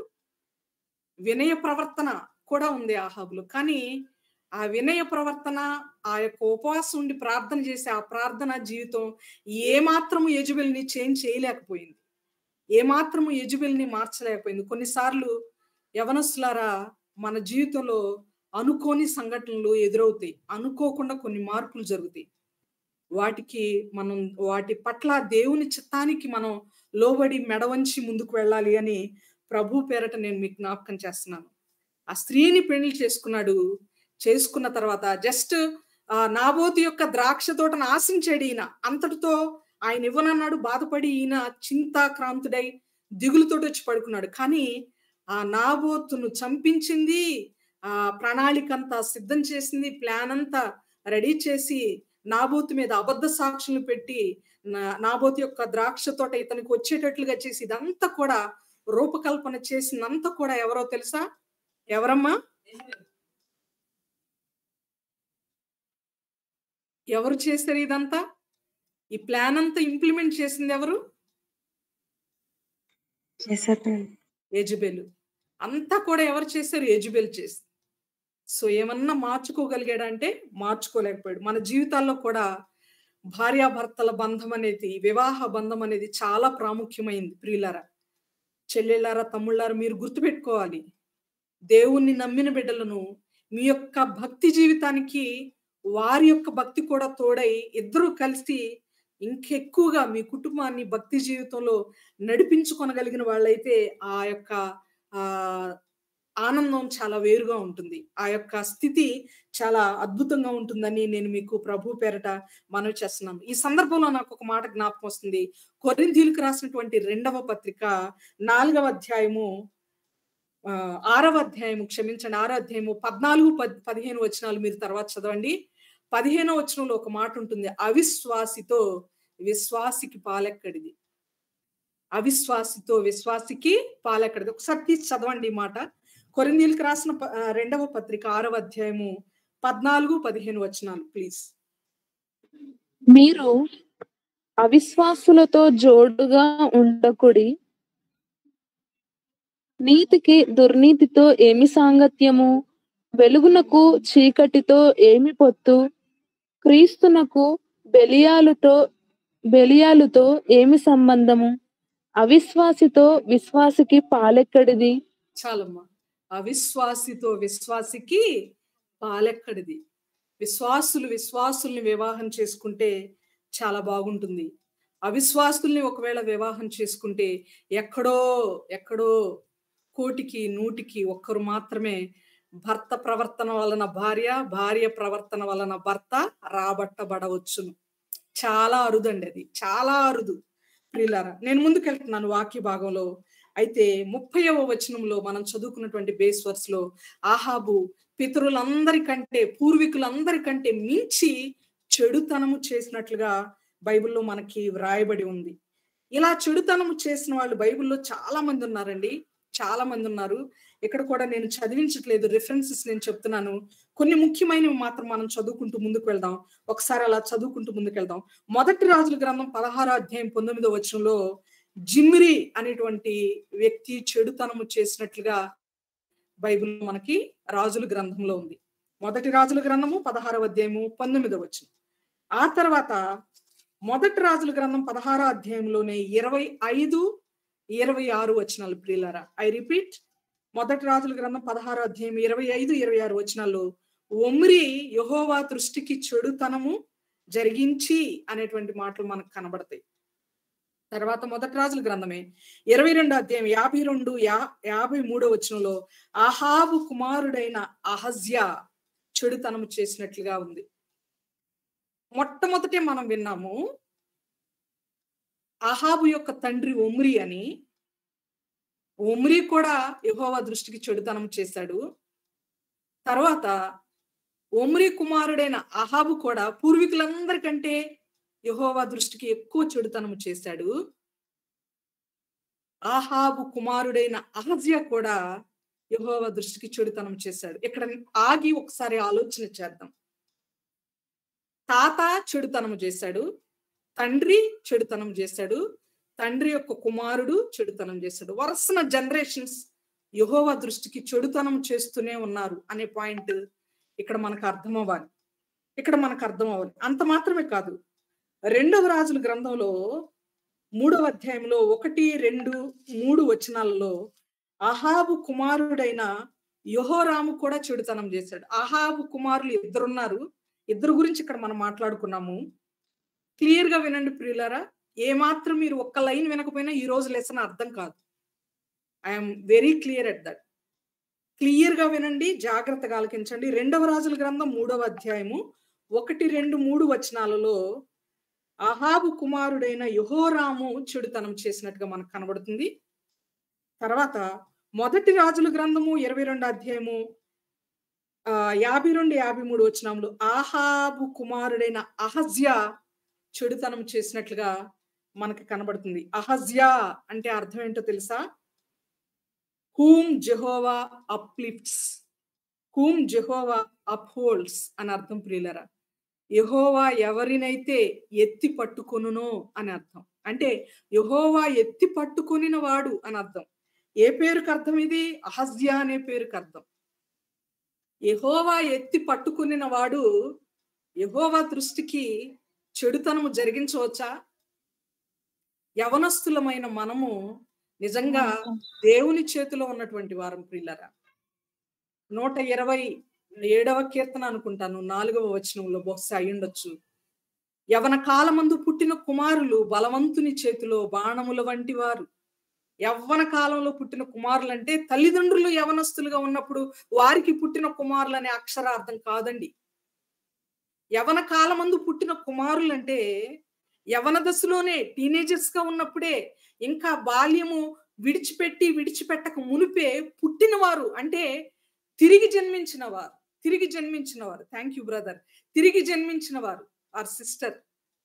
వినయ ప్రవర్తన కూడా ఉంది ఆహాబులో కానీ ఆ వినయ ప్రవర్తన ఆ యొక్క ఉపవాసం ఉండి ప్రార్థన చేసే ఆ ప్రార్థన జీవితం ఏ మాత్రము యజుబెల్ని చేంజ్ చేయలేకపోయింది ఏ మాత్రము యజుబెల్ని మార్చలేకపోయింది కొన్నిసార్లు యవనస్తులారా మన జీవితంలో అనుకోని సంఘటనలు ఎదురవుతాయి అనుకోకుండా కొన్ని మార్పులు జరుగుతాయి వాటికి మనం వాటి పట్ల దేవుని చిత్తానికి మనం లోబడి మెడవంచి ముందుకు వెళ్ళాలి అని ప్రభు పేరట నేను మీకు జ్ఞాపకం చేస్తున్నాను ఆ స్త్రీని పెళ్లి చేసుకున్నాడు చేసుకున్న తర్వాత జస్ట్ ఆ నాబోతి యొక్క ద్రాక్ష తోటను ఆశించాడు ఈయన అంతటితో ఆయన ఇవ్వనన్నాడు బాధపడి ఈయన చింతాక్రాంతుడై దిగులుతోటి వచ్చి పడుకున్నాడు కానీ ఆ నాబోతును చంపించింది ఆ ప్రణాళిక అంతా సిద్ధం చేసింది ప్లాన్ అంతా రెడీ చేసి నాబోతు మీద అబద్ధ సాక్షులు పెట్టి నా- నాబోతు యొక్క ద్రాక్ష తోట ఇతనికి వచ్చేటట్లుగా చేసి ఇదంతా కూడా రూపకల్పన చేసిందంతా కూడా ఎవరో తెలుసా ఎవరమ్మా ఎవరు చేశారు ఇదంతా ఈ ప్లాన్ అంతా ఇంప్లిమెంట్ చేసింది ఎవరు చేశారు యజుబెలు అంతా కూడా ఎవరు చేశారు యజుబెల్ చేసి సో ఏమన్నా మార్చుకోగలిగాడంటే మార్చుకోలేకపోయాడు మన జీవితాల్లో కూడా భార్యాభర్తల బంధం అనేది వివాహ బంధం అనేది చాలా ప్రాముఖ్యమైంది ప్రియులరా చెల్లెళ్ళారా తమ్ముళ్ళారా మీరు గుర్తుపెట్టుకోవాలి దేవుణ్ణి నమ్మిన బిడ్డలను మీ యొక్క భక్తి జీవితానికి వారి యొక్క భక్తి కూడా తోడై ఇద్దరూ కలిసి ఇంకెక్కువగా మీ కుటుంబాన్ని భక్తి జీవితంలో నడిపించుకొనగలిగిన వాళ్ళైతే ఆ యొక్క ఆ ఆనందం చాలా వేరుగా ఉంటుంది ఆ యొక్క స్థితి చాలా అద్భుతంగా ఉంటుందని నేను మీకు ప్రభు పేరట మనవి చేస్తున్నాను ఈ సందర్భంలో నాకు ఒక మాట జ్ఞాపకం వస్తుంది కొరింథీలకు రాసినటువంటి రెండవ పత్రిక నాలుగవ అధ్యాయము ఆ, ఆరవ అధ్యాయము క్షమించండి ఆరో అధ్యాయము పద్నాలుగు పద్ పదిహేను వచనాలు మీరు తర్వాత చదవండి పదిహేనో వచనంలో ఒక మాట ఉంటుంది అవిశ్వాసితో విశ్వాసికి పాలెక్కడిది అవిశ్వాసితో విశ్వాసికి పాలెక్కడిది ఒకసారి తీసి చదవండి ఈ మాట కొరిందీలకు రాసిన ప- ఆ, రెండవ పత్రిక ఆరవ అధ్యాయము పద్నాలుగు పదిహేను వచనాలు ప్లీజ్ మీరు అవిశ్వాసులతో జోడుగా ఉండకుడి నీతికి దుర్నీతితో ఏమి సాంగత్యము వెలుగునకు చీకటితో ఏమి పొత్తు క్రీస్తునకు బెలియాలుతో బెలియాలుతో ఏమి సంబంధము అవిశ్వాసితో విశ్వాసికి పాలెక్కడిది చాలమ్మా అవిశ్వాసితో విశ్వాసికి పాలెక్కడిది విశ్వాసులు విశ్వాసుల్ని వివాహం చేసుకుంటే చాలా బాగుంటుంది అవిశ్వాసుల్ని ఒకవేళ వివాహం చేసుకుంటే ఎక్కడో ఎక్కడో కోటికి నూటికి ఒక్కరు మాత్రమే భర్త ప్రవర్తన వలన భార్య భార్య ప్రవర్తన వలన భర్త రాబట్టబడవచ్చును చాలా అరుదండి అది చాలా అరుదు ప్రియులారా నేను ముందుకెళ్తున్నాను వాక్య భాగంలో అయితే ముప్పైవ వచనంలో మనం చదువుకున్నటువంటి బేస్ వర్స్ లో ఆహాబు పితరులందరికంటే పూర్వీకులందరికంటే మించి చెడుతనము చేసినట్లుగా బైబిల్లో మనకి వ్రాయబడి ఉంది ఇలా చెడుతనము చేసిన వాళ్ళు బైబిల్లో చాలా మంది ఉన్నారండి చాలా మంది ఉన్నారు ఇక్కడ కూడా నేను చదివించట్లేదు రిఫరెన్సెస్ నేను చెప్తున్నాను కొన్ని ముఖ్యమైనవి మాత్రం మనం చదువుకుంటూ ముందుకు వెళ్దాం ఒకసారి అలా చదువుకుంటూ ముందుకు వెళ్దాం మొదటి రాజుల గ్రంథం పదహారో అధ్యాయం పంతొమ్మిదో వచనంలో జిమ్రి అనేటువంటి వ్యక్తి చెడుతనము చేసినట్లుగా బైబిల్ మనకి రాజుల గ్రంథంలో ఉంది మొదటి రాజుల గ్రంథము పదహారవ అధ్యాయము పంతొమ్మిదవ వచనం ఆ తర్వాత మొదటి రాజుల గ్రంథం పదహారో అధ్యాయంలోనే ఇరవై ఐదు ఇరవై ఆరు వచనాలు ప్రియులారా ఐ రిపీట్ మొదటి రాజుల గ్రంథం పదహారో అధ్యాయం ఇరవై ఐదు ఇరవై ఆరు వచనాల్లో ఒమ్రి యహోవా దృష్టికి చెడుతనము జరిగించి అనేటువంటి మాటలు మనకు కనబడతాయి తర్వాత మొదటి రాజుల గ్రంథమే ఇరవై రెండు అధ్యాయం యాభై రెండు యా యాభై మూడో వచనంలో ఆహాబు కుమారుడైన అహజ్య చెడుతనము చేసినట్లుగా ఉంది మొట్టమొదటే మనం విన్నాము అహాబు యొక్క తండ్రి ఒమ్రి అని ఒమ్రి కూడా యెహోవా దృష్టికి చెడుతనం చేశాడు తర్వాత ఒమ్రి కుమారుడైన అహాబు కూడా పూర్వీకులందరికంటే యెహోవా దృష్టికి ఎక్కువ చెడుతనం చేశాడు ఆహాబు కుమారుడైన అహజ్య కూడా యెహోవా దృష్టికి చెడుతనం చేశాడు ఇక్కడ ఆగి ఒకసారి ఆలోచన చేద్దాం తాత చెడుతనం చేశాడు తండ్రి చెడుతనం చేశాడు తండ్రి యొక్క కుమారుడు చెడుతనం చేశాడు వరుసన జనరేషన్స్ యహోవా దృష్టికి చెడుతనం చేస్తూనే ఉన్నారు అనే పాయింట్ ఇక్కడ మనకు అర్థం అవ్వాలి ఇక్కడ మనకు అర్థం అవ్వాలి అంత మాత్రమే కాదు రెండవ రాజుల గ్రంథంలో మూడవ అధ్యాయంలో ఒకటి రెండు మూడు వచనాలలో అహాబు కుమారుడైన యహోరాము కూడా చెడుతనం చేశాడు అహాబు కుమారులు ఇద్దరున్నారు ఇద్దరు గురించి ఇక్కడ మనం మాట్లాడుకున్నాము క్లియర్ గా వినండి ప్రియులారా ఏ మాత్రం మీరు ఒక్క లైన్ వినకపోయినా ఈ రోజు లెసన్ అర్థం కాదు I'm very clear at that clear గా వినండి జాగ్రత్తగా ఆలకించండి రెండవ రాజుల గ్రంథం మూడవ అధ్యాయము ఒకటి రెండు మూడు వచనాలలో అహాబు కుమారుడైన యహోరాము చెడుతనం చేసినట్టుగా మనకు కనబడుతుంది తర్వాత మొదటి రాజుల గ్రంథము ఇరవై రెండు అధ్యాయము ఆ యాభై రెండు యాభై మూడు వచనంలో ఆహాబు కుమారుడైన అహజ్య చెడుతనం చేసినట్లుగా మనకి కనబడుతుంది అహజ్యా అంటే అర్థం ఏంటో తెలుసా whom Jehovah uplifts whom Jehovah upholds అని అర్థం ప్రియులరా యహోవా ఎవరినైతే ఎత్తి పట్టుకొనునో అని అర్థం అంటే యహోవా ఎత్తి పట్టుకొనిన వాడు అని అర్థం ఏ పేరుకి అర్థం ఇది అహజ్యా అనే పేరుకి అర్థం యహోవా ఎత్తి పట్టుకునిన వాడు యహోవా దృష్టికి చెడుతనము జరిగించవచ్చా యవనస్తులమైన మనము నిజంగా దేవుని చేతిలో ఉన్నటువంటి వారం ప్రిల్లరా నూట ఇరవై ఏడవ కీర్తన అనుకుంటాను నాలుగవ వచనంలో బహుశా అయ్యుండొచ్చు యవన కాలమందు పుట్టిన కుమారులు బలవంతుని చేతిలో బాణముల వంటి వారు యవ్వన కాలంలో పుట్టిన కుమారులు అంటే తల్లిదండ్రులు యవనస్తులుగా ఉన్నప్పుడు వారికి పుట్టిన కుమారులు అనే అక్షరార్థం కాదండి యవన కాలమందు పుట్టిన కుమారులు అంటే యవన దశలోనే టీనేజర్స్ గా ఉన్నప్పుడే ఇంకా బాల్యము విడిచిపెట్టి విడిచిపెట్టక మునిపే పుట్టినవారు అంటే తిరిగి జన్మించిన వారు తిరిగి జన్మించిన వారు థ్యాంక్ యూ బ్రదర్ తిరిగి జన్మించిన వారు ఆర్ సిస్టర్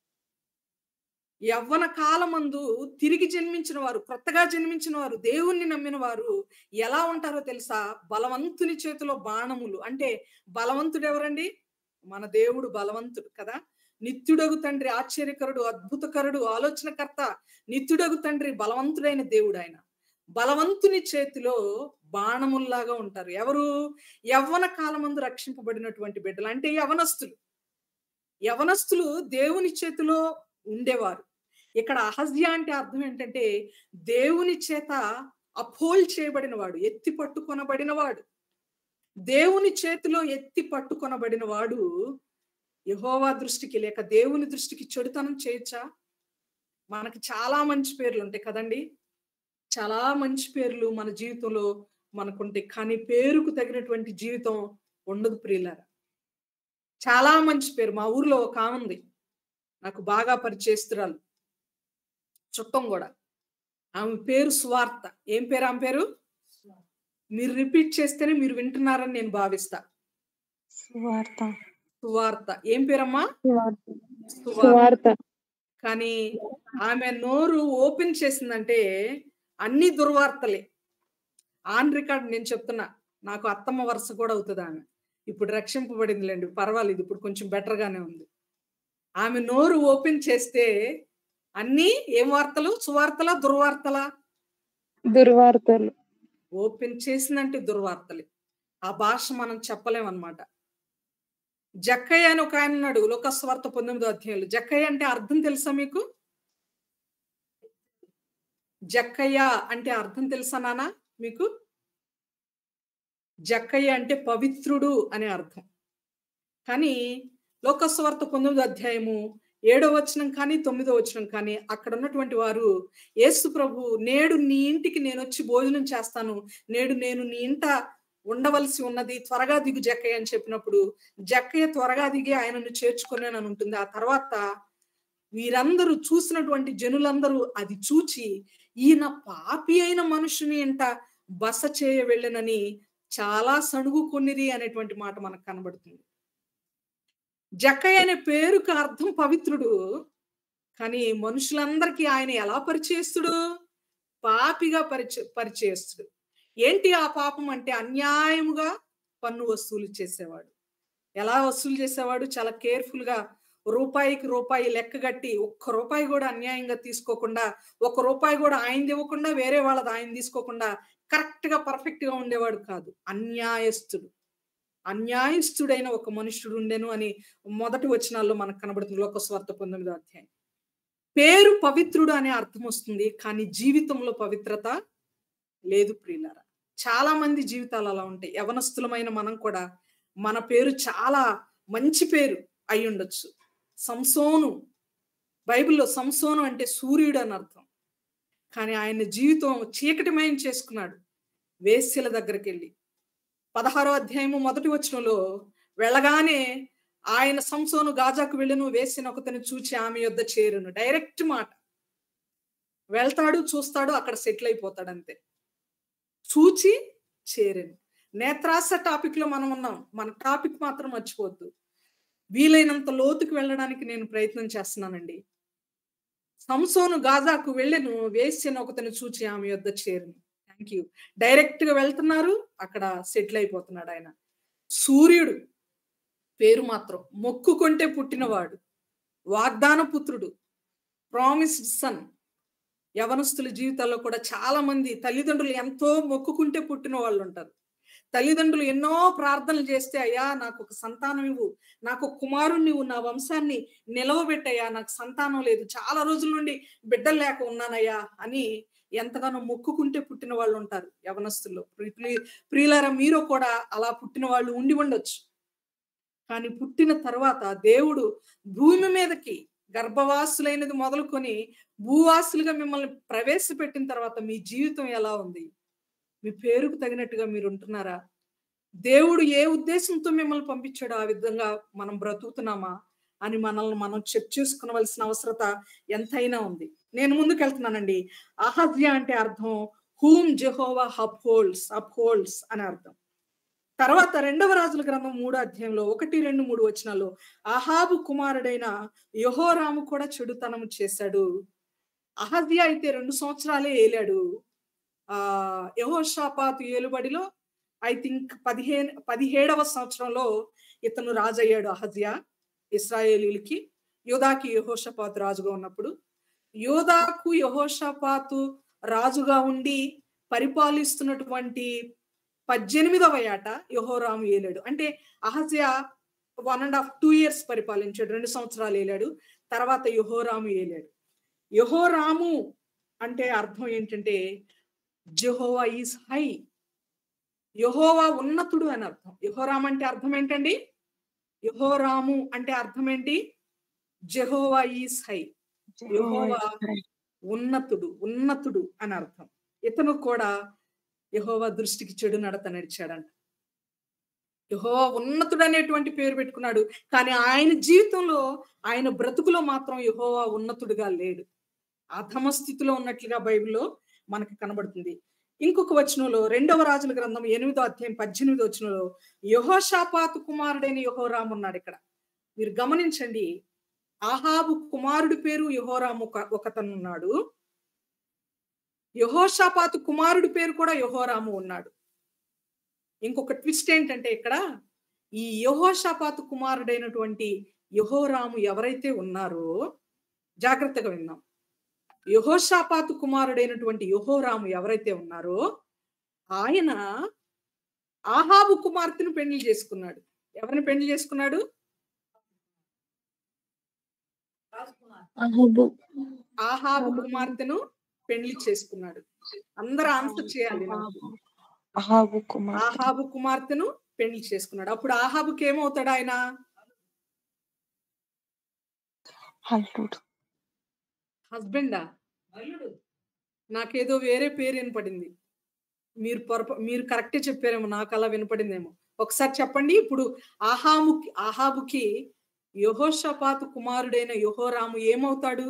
యవ్వన కాలమందు తిరిగి జన్మించిన వారు కొత్తగా జన్మించిన వారు దేవుణ్ణి నమ్మిన వారు ఎలా ఉంటారో తెలుసా బలవంతుని చేతిలో బాణములు అంటే బలవంతుడు ఎవరండి మన దేవుడు బలవంతుడు కదా నిత్యుడగు తండ్రి ఆశ్చర్యకరుడు అద్భుతకరుడు ఆలోచనకర్త నిత్యుడగు తండ్రి బలవంతుడైన దేవుడు ఆయన బలవంతుని చేతిలో బాణముల్లాగా ఉంటారు ఎవరు యవ్వన కాలమందు రక్షింపబడినటువంటి బిడ్డలు అంటే యవనస్తులు యవనస్తులు దేవుని చేతిలో ఉండేవారు ఇక్కడ అహజ్య అంటే అర్థం ఏంటంటే దేవుని చేత అపోల్ చేయబడిన వాడు ఎత్తి పట్టుకొనబడిన వాడు దేవుని చేతిలో ఎత్తి పట్టుకొనబడిన వాడు యహోవా దృష్టికి లేక దేవుని దృష్టికి చెడుతనం చేయొచ్చా మనకి చాలా మంచి పేర్లు ఉంటాయి కదండి చాలా మంచి పేర్లు మన జీవితంలో మనకుంటాయి కానీ పేరుకు తగినటువంటి జీవితం ఉండదు ప్రియులారా చాలా మంచి పేరు మా ఊర్లో ఒక ఆమె ఉంది నాకు బాగా పరిచయస్తురాలు చుట్టం కూడా ఆమె పేరు సువార్త ఏం పేరు ఆమె పేరు మీరు రిపీట్ చేస్తేనే మీరు వింటున్నారని నేను భావిస్తా సువార్త సువార్త ఏం పేరమ్మా సువార్త సువార్త కానీ ఆమె నోరు ఓపెన్ చేసిందంటే అన్ని దుర్వార్తలే ఆన్ రికార్డ్ నేను చెప్తున్నా నాకు అత్తమ్మ వరుస కూడా అవుతుంది ఆమె ఇప్పుడు రక్షింపబడిందిలేండి పర్వాలేదు ఇప్పుడు కొంచెం better గానే ఉంది ఆమె నోరు ఓపెన్ చేస్తే అన్ని ఏం వార్తలు సువార్తలా దుర్వార్తలా దుర్వార్తలు ఓపెన్ చేసిందంటే దుర్వార్తలే ఆ భాష మనం చెప్పలేమన్నమాట జక్కయ్య అని ఒక ఆయన ఉన్నాడు లోకస్వార్త పంతొమ్మిదో అధ్యాయులు జక్కయ్య అంటే అర్థం తెలుసా మీకు జక్కయ్య అంటే అర్థం తెలుసా నానా మీకు జక్కయ్య అంటే పవిత్రుడు అనే అర్థం కానీ లోకస్వార్త పంతొమ్మిదో అధ్యాయము ఏడో వచనం కానీ తొమ్మిదో వచనం కానీ అక్కడ ఉన్నటువంటి వారు యేసు ప్రభు నేడు నీ ఇంటికి నేను వచ్చి భోజనం చేస్తాను నేడు నేను నీ ఇంట ఉండవలసి ఉన్నది త్వరగా దిగు జక్కయ్య అని చెప్పినప్పుడు జక్కయ్య త్వరగా దిగి ఆయనను చేర్చుకున్నానని ఉంటుంది ఆ తర్వాత వీరందరూ చూసినటువంటి జనులందరూ అది చూచి ఈయన పాపి అయిన మనుషుని ఇంట బస చేయ వెళ్ళనని చాలా సణుగు కొన్నిరి అనేటువంటి మాట మనకు కనబడుతుంది జక్కయ్య అనే పేరుకు అర్థం పవిత్రుడు కానీ మనుషులందరికీ ఆయన ఎలా పరిచయస్తుడు పాపిగా పరిచయ పరిచయస్తుడు ఏంటి ఆ పాపం అంటే అన్యాయముగా పన్ను వసూలు చేసేవాడు ఎలా వసూలు చేసేవాడు చాలా కేర్ఫుల్ గా రూపాయికి రూపాయి లెక్కగట్టి ఒక్క రూపాయి కూడా అన్యాయంగా తీసుకోకుండా ఒక రూపాయి కూడా ఆయన ఇవ్వకుండా వేరే వాళ్ళది ఆయన తీసుకోకుండా కరెక్ట్ గా పర్ఫెక్ట్ గా ఉండేవాడు కాదు అన్యాయస్తుడు అన్యాయస్తుడైన ఒక మనుషుడు ఉండెను అని మొదటి వచనాల్లో మనకు కనబడుతుంది లోకస్వార్థ పంతొమ్మిదో అధ్యాయం పేరు పవిత్రుడు అనే అర్థం వస్తుంది కానీ జీవితంలో పవిత్రత లేదు ప్రియులారా చాలా మంది జీవితాలు అలా ఉంటాయి యవనస్తులమైన మనం కూడా మన పేరు చాలా మంచి పేరు అయి ఉండొచ్చు సంసోను బైబిల్లో సంసోను అంటే సూర్యుడు అని అర్థం కానీ ఆయన జీవితం చీకటిమయం చేసుకున్నాడు వేశ్యల దగ్గరికి వెళ్ళి పదహారో అధ్యాయము మొదటి వచనంలో వెళ్ళగానే ఆయన సంసోను గాజాకు వెళ్ళను వేసిన ఒకతను చూచి ఆమె యొద్ద చేరును డైరెక్ట్ మాట వెళ్తాడు చూస్తాడు అక్కడ సెటిల్ అయిపోతాడు అంతే చూచి చేరను నేత్రాస టాపిక్ లో మనం ఉన్నాం మన టాపిక్ మాత్రం మర్చిపోవద్దు వీలైనంత లోతుకు వెళ్ళడానికి నేను ప్రయత్నం చేస్తున్నానండి సంసోను గాజాకు వెళ్ళను వేసిన ఒకతను చూచి ఆమె యొద్ద చేరును థ్యాంక్ యూ డైరెక్ట్ గా వెళ్తున్నారు అక్కడ సెటిల్ అయిపోతున్నాడు ఆయన సూర్యుడు పేరు మాత్రం మొక్కుకుంటే పుట్టినవాడు వాగ్దాన పుత్రుడు ప్రామిస్డ్ సన్ యవనస్తుల జీవితాల్లో కూడా చాలా మంది తల్లిదండ్రులు ఎంతో మొక్కుకుంటే పుట్టిన వాళ్ళు ఉంటారు తల్లిదండ్రులు ఎన్నో ప్రార్థనలు చేస్తే అయ్యా నాకు ఒక సంతానం ఇవ్వు నాకు ఒక కుమారుణ్ణి ఇవ్వు నా వంశాన్ని నిలవబెట్టయ్యా నాకు సంతానం లేదు చాలా రోజుల నుండి బిడ్డలు లేక ఉన్నానయ్యా అని ఎంతగానో మొక్కుకుంటే పుట్టిన వాళ్ళు ఉంటారు యవనస్తుల్లో ప్రి- ప్రి- ప్రియులారా మీరు కూడా అలా పుట్టిన వాళ్ళు ఉండి ఉండొచ్చు కానీ పుట్టిన తర్వాత దేవుడు భూమి మీదకి గర్భవాసులైనది మొదలుకొని భూవాసులుగా మిమ్మల్ని ప్రవేశపెట్టిన తర్వాత మీ జీవితం ఎలా ఉంది మీ పేరుకు తగినట్టుగా మీరు ఉంటున్నారా దేవుడు ఏ ఉద్దేశంతో మిమ్మల్ని పంపించాడో ఆ విధంగా మనం బ్రతుకుతున్నామా అని మనల్ని మనం చెక్ చేసుకునవలసిన అవసరత ఎంతైనా ఉంది నేను ముందుకెళ్తున్నానండి అహజ్య అంటే అర్థం whom Jehovah upholds upholds అని అర్థం తర్వాత రెండవ రాజుల గ్రంథం మూడో అధ్యాయంలో ఒకటి రెండు మూడు వచనాల్లో అహాబు కుమారుడైన యహోరాము కూడా చెడుతనము చేశాడు అహజ్య అయితే రెండు సంవత్సరాలే ఏలాడు ఆ యహోషాపాతు ఏలుబడిలో ఐ థింక్ పదిహేను పదిహేడవ సంవత్సరంలో ఇతను రాజయ్యాడు అహజ్య ఇస్రాయేలీలకి యోధాకి యహోషపాతు రాజుగా ఉన్నప్పుడు యోధాకు యహోషపాతు రాజుగా ఉండి పరిపాలిస్తున్నటువంటి పద్దెనిమిదవ ఏట యహోరాము ఏలాడు అంటే అహజ్య one and half two years పరిపాలించాడు రెండు సంవత్సరాలు ఏలాడు తర్వాత యహోరాము ఏలాడు యహోరాము అంటే అర్థం ఏంటంటే జెహోవా ఈజ్ హై యహోవా ఉన్నతుడు అని అర్థం యహోరామ్ అంటే అర్థం ఏంటండి యహోరాము అంటే అర్థం ఏంటి జెహోవా ఈజ్ హై యెహోవా ఉన్నతుడు ఉన్నతుడు అని అర్థం ఇతను కూడా యహోవా దృష్టికి చెడు నడత నడిచాడంట యహోవా ఉన్నతుడు అనేటువంటి పేరు పెట్టుకున్నాడు కానీ ఆయన జీవితంలో ఆయన బ్రతుకులో మాత్రం యహోవా ఉన్నతుడుగా లేడు అధమ స్థితిలో ఉన్నట్లుగా బైబిల్లో మనకి కనబడుతుంది ఇంకొక వచనంలో రెండవ రాజుల గ్రంథం ఎనిమిదో అధ్యాయం పద్దెనిమిదో వచనంలో యహోషాపాతు కుమారుడైన యహోరాము ఉన్నాడు ఇక్కడ మీరు గమనించండి ఆహాబు కుమారుడి పేరు యహోరాము ఒక- ఒకతను ఉన్నాడు యహోషాపాతు కుమారుడి పేరు కూడా యహోరాము ఉన్నాడు ఇంకొక ట్విస్ట్ ఏంటంటే ఇక్కడ ఈ యహోషాపాతు కుమారుడైనటువంటి యహోరాము ఎవరైతే ఉన్నారో జాగ్రత్తగా విన్నాం యహోషాపాతు కుమారుడైనటువంటి యహోరాము ఎవరైతే ఉన్నారో ఆయన ఆహాబు కుమార్తెను పెళ్లి చేసుకున్నాడు ఎవరిని పెళ్లి చేసుకున్నాడు రాజ్కుమార్ అహబు ఆహాబు కుమార్తెను పెళ్లి చేసుకున్నాడు అందరూ ఆన్సర్ చేయాలి నాకు. అహాబు కుమార్ ఆహాబు కుమార్తెను పెళ్లి చేసుకున్నాడు అప్పుడు ఆహాబుకి ఏమవుతాడు ఆయన హల్లుడు హస్బెండా అల్లుడు నాకేదో వేరే పేరు వినపడింది మీరు పొరప మీరు కరెక్టే చెప్పారేమో నాకు అలా వినపడిందేమో ఒకసారి చెప్పండి ఇప్పుడు ఆహాముకి ఆహాబుకి యహోషపాతు కుమారుడైన యహోరాము ఏమవుతాడు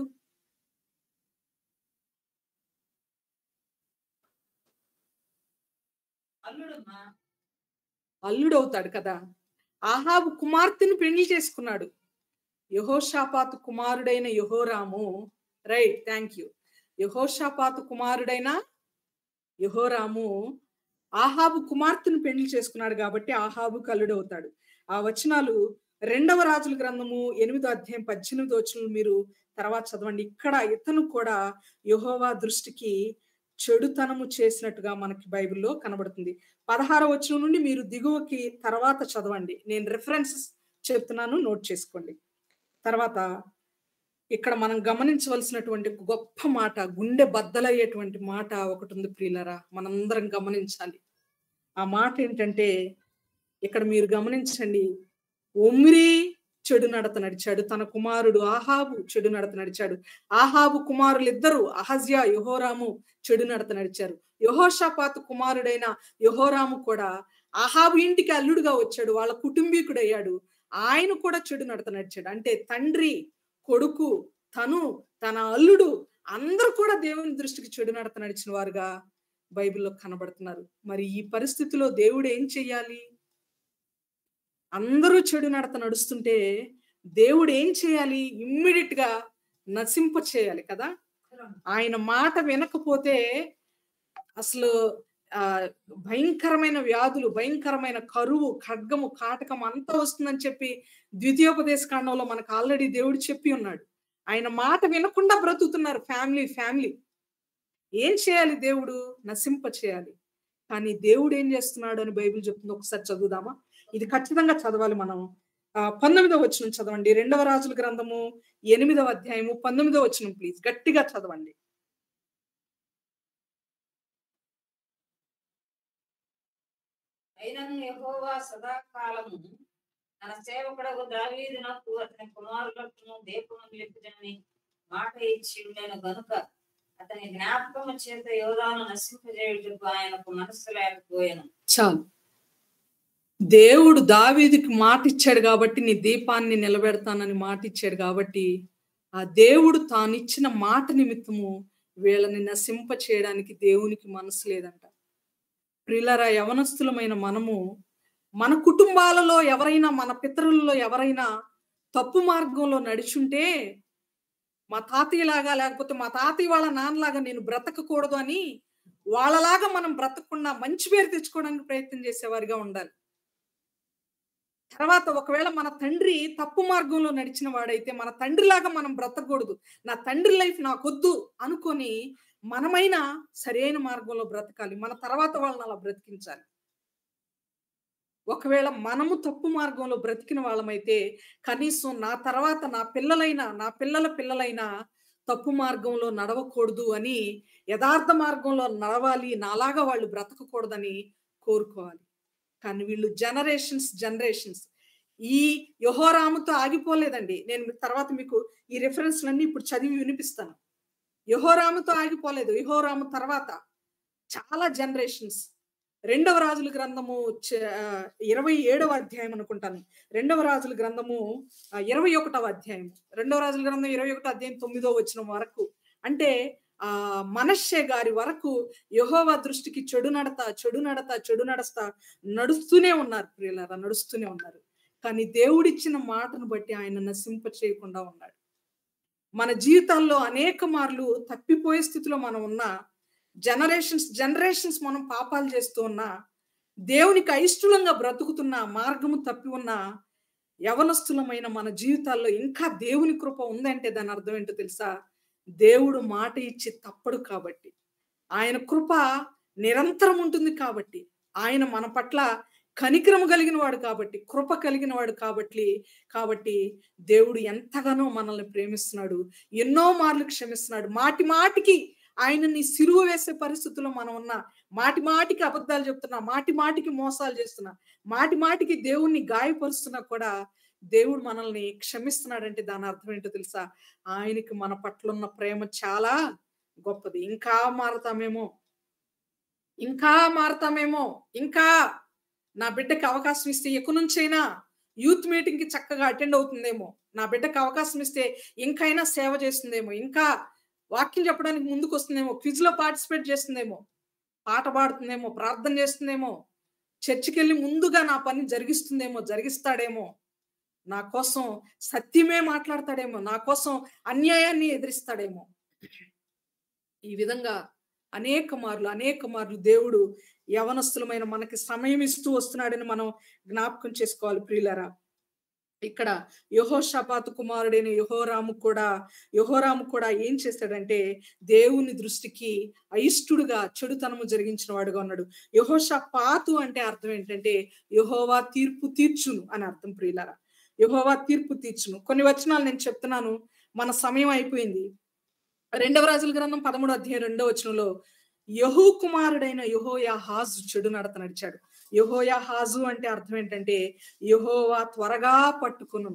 అల్లుడమ్మా అల్లుడు అవుతాడు కదా ఆహాబు కుమార్తెను పెళ్లి చేసుకున్నాడు యహోషాపాతు కుమారుడైన యహోరాము రైట్ థ్యాంక్ యూ యహోషాపాతు కుమారుడైన యహోరాము ఆహాబు కుమార్తెను పెళ్లి చేసుకున్నాడు కాబట్టి ఆహాబుకు అల్లుడు అవుతాడు ఆ వచనాలు రెండవ రాజుల గ్రంథము ఎనిమిదో అధ్యాయం పద్దెనిమిదో వచనం మీరు తర్వాత చదవండి ఇక్కడ ఇతను కూడా యహోవా దృష్టికి చెడుతనము చేసినట్టుగా మనకి బైబిల్లో కనబడుతుంది పదహార వచనం నుండి మీరు దిగువకి తర్వాత చదవండి నేను రెఫరెన్సెస్ చెప్తున్నాను నోట్ చేసుకోండి తర్వాత ఇక్కడ మనం గమనించవలసినటువంటి ఒక గొప్ప మాట గుండె బద్దలయ్యేటువంటి మాట ఒకటి ఉంది ప్రియులరా మనందరం గమనించాలి ఆ మాట ఏంటంటే ఇక్కడ మీరు గమనించండి ఒమ్రి చెడు నడత నడిచాడు తన కుమారుడు ఆహాబు చెడు నడత నడిచాడు ఆహాబు కుమారులు ఇద్దరు అహజ్యా యహోరాము చెడు నడత నడిచారు యహోషాపాతు కుమారుడైన యహోరాము కూడా ఆహాబు ఇంటికి అల్లుడుగా వచ్చాడు వాళ్ళ కుటుంబీకుడయ్యాడు ఆయన కూడా చెడు నడత నడిచాడు అంటే తండ్రి కొడుకు తను తన అల్లుడు అందరూ కూడా దేవుని దృష్టికి చెడు నడత నడిచిన వారుగా బైబిల్లో కనబడుతున్నారు మరి ఈ పరిస్థితిలో దేవుడు ఏం చెయ్యాలి అందరూ చెడు నడత నడుస్తుంటే దేవుడు ఏం చేయాలి ఇమ్మీడియట్ గా నశింప చేయాలి కదా ఆయన మాట వినకపోతే అసలు ఆ భయంకరమైన వ్యాధులు భయంకరమైన కరువు ఖడ్గము కాటకం అంతా వస్తుందని చెప్పి ద్వితీయోపదేశ కాండంలో మనకు ఆల్రెడీ దేవుడు చెప్పి ఉన్నాడు ఆయన మాట వినకుండా బ్రతుకుతున్నారు ఫ్యామిలీ ఫ్యామిలీ ఏం చేయాలి దేవుడు నశింప చేయాలి కానీ దేవుడు ఏం చేస్తున్నాడు అని బైబిల్ చెప్తుంది ఒకసారి చదువుదామా ఇది ఖచ్చితంగా చదవాలి మనం ఆ, పంతొమ్మిదవ వచనం చదవండి రెండవ రాజుల గ్రంథము ఎనిమిదవ అధ్యాయము పంతొమ్మిదవ వచనం ప్లీజ్ గట్టిగా చదవండి అయినను యెహోవా సదాకాలము తన సేవకుడకు దావీదునకు అతని కుమారులకు దీపము నిలుపుదని మాట ఇచ్చి ఉండేను గనుక అతని జ్ఞాపకము చేత యోధాను నశింపజేయుటకు ఆయనకు మనస్సు లేకపోయాను చాలు దేవుడు దావీదుకి మాట ఇచ్చాడు కాబట్టి నీ దీపాన్ని నిలబెడతానని మాట ఇచ్చాడు కాబట్టి ఆ దేవుడు తానిచ్చిన మాట నిమిత్తము వీళ్ళని నశింప చేయడానికి దేవునికి మనసు లేదంట ప్రిలరా యవనస్తులమైన మనము మన కుటుంబాలలో ఎవరైనా మన పితరులలో ఎవరైనా తప్పు మార్గంలో నడిచుంటే మా తాతయ్యలాగా లేకపోతే మా తాతయ్య వాళ్ళ నాన్నలాగా నేను బ్రతకకూడదు అని వాళ్ళలాగా మనం బ్రతకకుండా మంచి పేరు తెచ్చుకోవడానికి ప్రయత్నం చేసేవారిగా ఉండాలి తర్వాత ఒకవేళ మన తండ్రి తప్పు మార్గంలో నడిచిన వాడైతే మన తండ్రిలాగా మనం బ్రతకూడదు నా తండ్రి లైఫ్ నాకొద్దు అనుకొని మనమైనా సరైన మార్గంలో బ్రతకాలి మన తర్వాత వాళ్ళని అలా బ్రతికించాలి ఒకవేళ మనము తప్పు మార్గంలో బ్రతికిన వాళ్ళమైతే కనీసం నా తర్వాత నా పిల్లలైనా నా పిల్లల పిల్లలైనా తప్పు మార్గంలో నడవకూడదు అని యథార్థ మార్గంలో నడవాలి నాలాగా వాళ్ళు బ్రతకకూడదని కోరుకోవాలి కానీ వీళ్ళు జనరేషన్స్ జనరేషన్స్ ఈ యహోరాముతో ఆగిపోలేదండి నేను తర్వాత మీకు ఈ రెఫరెన్స్లన్నీ ఇప్పుడు చదివి వినిపిస్తాను యహోరాముతో ఆగిపోలేదు యహోరాము తర్వాత చాలా జనరేషన్స్ రెండవ రాజుల గ్రంథము చ- ఆ, ఇరవై ఏడవ అధ్యాయం అనుకుంటాను రెండవ రాజుల గ్రంథము ఆ, ఇరవై ఒకటవ అధ్యాయం రెండవ రాజుల గ్రంథం ఇరవై ఒకటో అధ్యాయం తొమ్మిదో వచ్చిన వరకు అంటే ఆ మనశ్శే గారి వరకు యహోవా దృష్టికి చెడు నడత చెడు నడత చెడు నడస్తా నడుస్తూనే ఉన్నారు ప్రియులారా నడుస్తూనే ఉన్నారు కానీ దేవుడిచ్చిన మాటను బట్టి ఆయన నశింప చేయకుండా ఉన్నాడు మన జీవితాల్లో అనేక మార్లు తప్పిపోయే స్థితిలో మనం ఉన్నా జనరేషన్స్ జనరేషన్స్ మనం పాపాలు చేస్తూ ఉన్నా దేవునికి అయిష్టంగా బ్రతుకుతున్న మార్గము తప్పి ఉన్న యవనస్తులమైన మన జీవితాల్లో ఇంకా దేవుని కృప ఉందంటే దాని అర్థం ఏంటో తెలుసా దేవుడు మాట ఇచ్చి తప్పడు కాబట్టి ఆయన కృప నిరంతరం ఉంటుంది కాబట్టి ఆయన మన పట్ల కనికరము కలిగిన వాడు కాబట్టి కృప కలిగిన వాడు కాబట్టి కాబట్టి దేవుడు ఎంతగానో మనల్ని ప్రేమిస్తున్నాడు ఎన్నో మార్లు క్షమిస్తున్నాడు మాటి మాటికి ఆయనని సిలువ వేసే పరిస్థితుల్లో మనం ఉన్నా మాటి మాటికి అబద్ధాలు చెప్తున్నా మాటి మాటికి మోసాలు చేస్తున్నా మాటి మాటికి దేవుణ్ణి గాయపరుస్తున్నా కూడా దేవుడు మనల్ని క్షమిస్తున్నాడంటే దాని అర్థం ఏంటో తెలుసా ఆయనకి మన పట్ల ఉన్న ప్రేమ చాలా గొప్పది ఇంకా మారతామేమో ఇంకా మారతామేమో ఇంకా నా బిడ్డకి అవకాశం ఇస్తే ఎక్కడి నుంచైనా యూత్ మీటింగ్ కి చక్కగా అటెండ్ అవుతుందేమో నా బిడ్డకి అవకాశం ఇస్తే ఇంకైనా సేవ చేస్తుందేమో ఇంకా వాక్యం చెప్పడానికి ముందుకు వస్తుందేమో క్విజ్ లో పార్టిసిపేట్ చేస్తుందేమో పాట పాడుతుందేమో ప్రార్థన చేస్తుందేమో చర్చికి వెళ్ళి ముందుగా నా పని జరిగిస్తుందేమో జరిగిస్తాడేమో నా కోసం సత్యమే మాట్లాడతాడేమో నా కోసం అన్యాయాన్ని ఎదిరిస్తాడేమో ఈ విధంగా అనేక మార్లు అనేక మార్లు దేవుడు యవనస్తులమైన మనకి సమయం ఇస్తూ వస్తున్నాడని మనం జ్ఞాపకం చేసుకోవాలి ప్రియులరా ఇక్కడ యహోషపాతు కుమారుడైన యహోరాము కూడా యహోరాము కూడా ఏం చేశాడంటే దేవుని దృష్టికి అయిష్టుడుగా చెడుతనము జరిగించిన వాడుగా ఉన్నాడు యహోషపాతు అంటే అర్థం ఏంటంటే యహోవా తీర్పు తీర్చును అని అర్థం ప్రియులరా యహోవా తీర్పు తీర్చును కొన్ని వచనాలు నేను చెప్తున్నాను మన సమయం అయిపోయింది రెండవ రాజుల గ్రంథం పదమూడు అధ్యాయం రెండవ వచనంలో యహూ కుమారుడైన యహోయా హాజు చెడు నడత నడిచాడు యహోయా హాజు అంటే అర్థం ఏంటంటే యహోవా త్వరగా పట్టుకును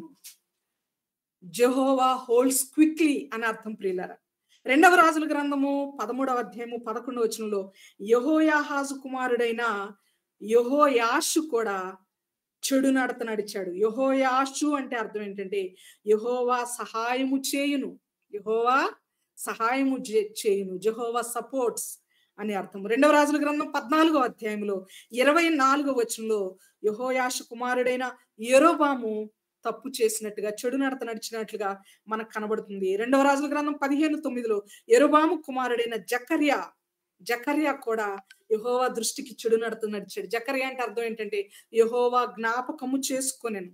జెహోవా హోల్డ్స్ క్విక్లీ అని అర్థం ప్రియులరా రెండవ రాజుల గ్రంథము పదమూడవ అధ్యాయము పదకొండవ వచనంలో యహోయాహాజు కుమారుడైన యహోయాషు కూడా చెడు నడత నడిచాడు యహోయాషు అంటే అర్థం ఏంటంటే యహోవా సహాయము చేయును యహోవా సహాయము చే- చేయును జెహోవా సపోర్ట్స్ అని అర్థం రెండవ రాజుల గ్రంథం పద్నాలుగో అధ్యాయంలో ఇరవై నాలుగో వచనంలో యహోయాషు కుమారుడైన యెరోబాము తప్పు చేసినట్టుగా చెడు నడత నడిచినట్లుగా మనకు కనబడుతుంది రెండవ రాజుల గ్రంథం పదిహేను తొమ్మిదిలో ఎరుబాము కుమారుడైన జకర్యా జకర్యా కూడా యహోవా దృష్టికి చెడు నడత నడిచాడు జకర్యా అంటే అర్థం ఏంటంటే యహోవా జ్ఞాపకము చేసుకొనెను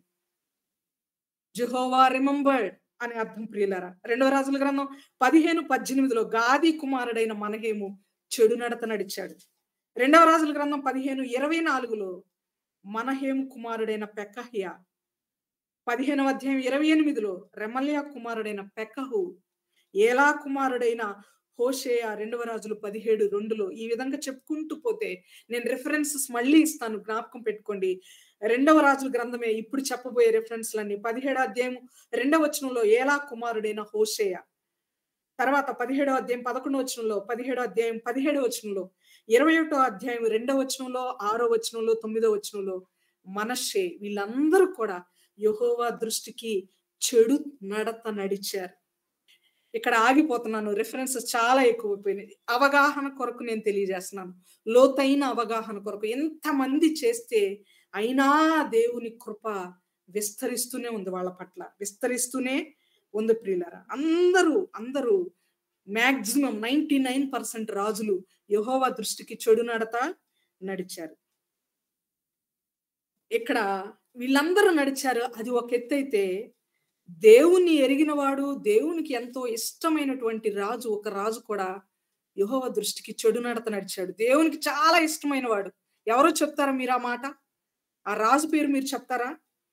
జెహోవా రిమెంబర్డ్ అని అర్థం ప్రియులారా రెండవ రాజుల గ్రంథం పదిహేను పద్దెనిమిదిలో గాది కుమారుడైన మనహేము చెడు నడత నడిచాడు రెండవ రాజుల గ్రంథం పదిహేను ఇరవై నాలుగులో మనహేము కుమారుడైన పెక్కహ్య పదిహేనవ అధ్యాయం ఇరవై ఎనిమిదిలో రెమల్యా కుమారుడైన పెక్కహు ఏలా కుమారుడైన హోషేయ రెండవ రాజులు పదిహేడు రెండులో ఈ విధంగా చెప్పుకుంటూ పోతే నేను రెఫరెన్సెస్ మళ్ళీ ఇస్తాను జ్ఞాపకం పెట్టుకోండి రెండవ రాజుల గ్రంథమే ఇప్పుడు చెప్పబోయే రెఫరెన్స్లన్నీ పదిహేడో అధ్యాయం రెండవ వచనంలో ఏలా కుమారుడైన హోషేయ తర్వాత పదిహేడో అధ్యాయం పదకొండవ వచనంలో పదిహేడో అధ్యాయం పదిహేడో వచనంలో ఇరవై ఒకటో అధ్యాయం రెండవ వచనంలో ఆరో వచనంలో తొమ్మిదో వచనంలో మనషే వీళ్ళందరూ కూడా యహోవా దృష్టికి చెడు నడత నడిచారు ఇక్కడ ఆగిపోతున్నాను రెఫరెన్సెస్ చాలా ఎక్కువైపోయినాయి అవగాహన కొరకు నేను తెలియజేస్తున్నాను లోతైన అవగాహన కొరకు ఎంతమంది చేస్తే అయినా దేవుని కృప విస్తరిస్తూనే ఉంది వాళ్ళ పట్ల విస్తరిస్తూనే ఉంది ప్రియులరా అందరూ అందరూ మ్యాక్సిమం నైంటీ నైన్ పర్సెంట్ రాజులు యహోవా దృష్టికి చెడు నడత నడిచారు ఇక్కడ వీళ్ళందరూ నడిచారు అది ఒక ఎత్తు అయితే దేవుణ్ణి ఎరిగినవాడు దేవునికి ఎంతో ఇష్టమైనటువంటి రాజు ఒక రాజు కూడా యహోవ దృష్టికి చెడు నడత నడిచాడు దేవునికి చాలా ఇష్టమైన వాడు ఎవరో చెప్తారా మీరు ఆ మాట ఆ రాజు పేరు మీరు చెప్తారా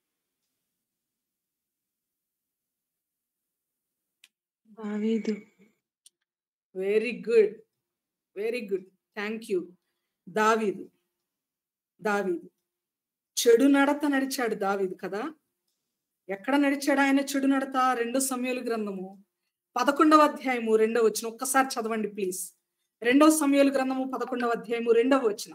దావీదు very good very good thank you దావీదు దావీదు చెడు నడత నడిచాడు దావీదు కదా ఎక్కడ నడిచాడు ఆయన చెడు నడత రెండో సమయాలు గ్రంథము పదకొండవ అధ్యాయము రెండవ వచ్చిన ఒక్కసారి చదవండి ప్లీజ్ రెండవ సమయాలు గ్రంథము పదకొండవ అధ్యాయము రెండవ వచ్చిన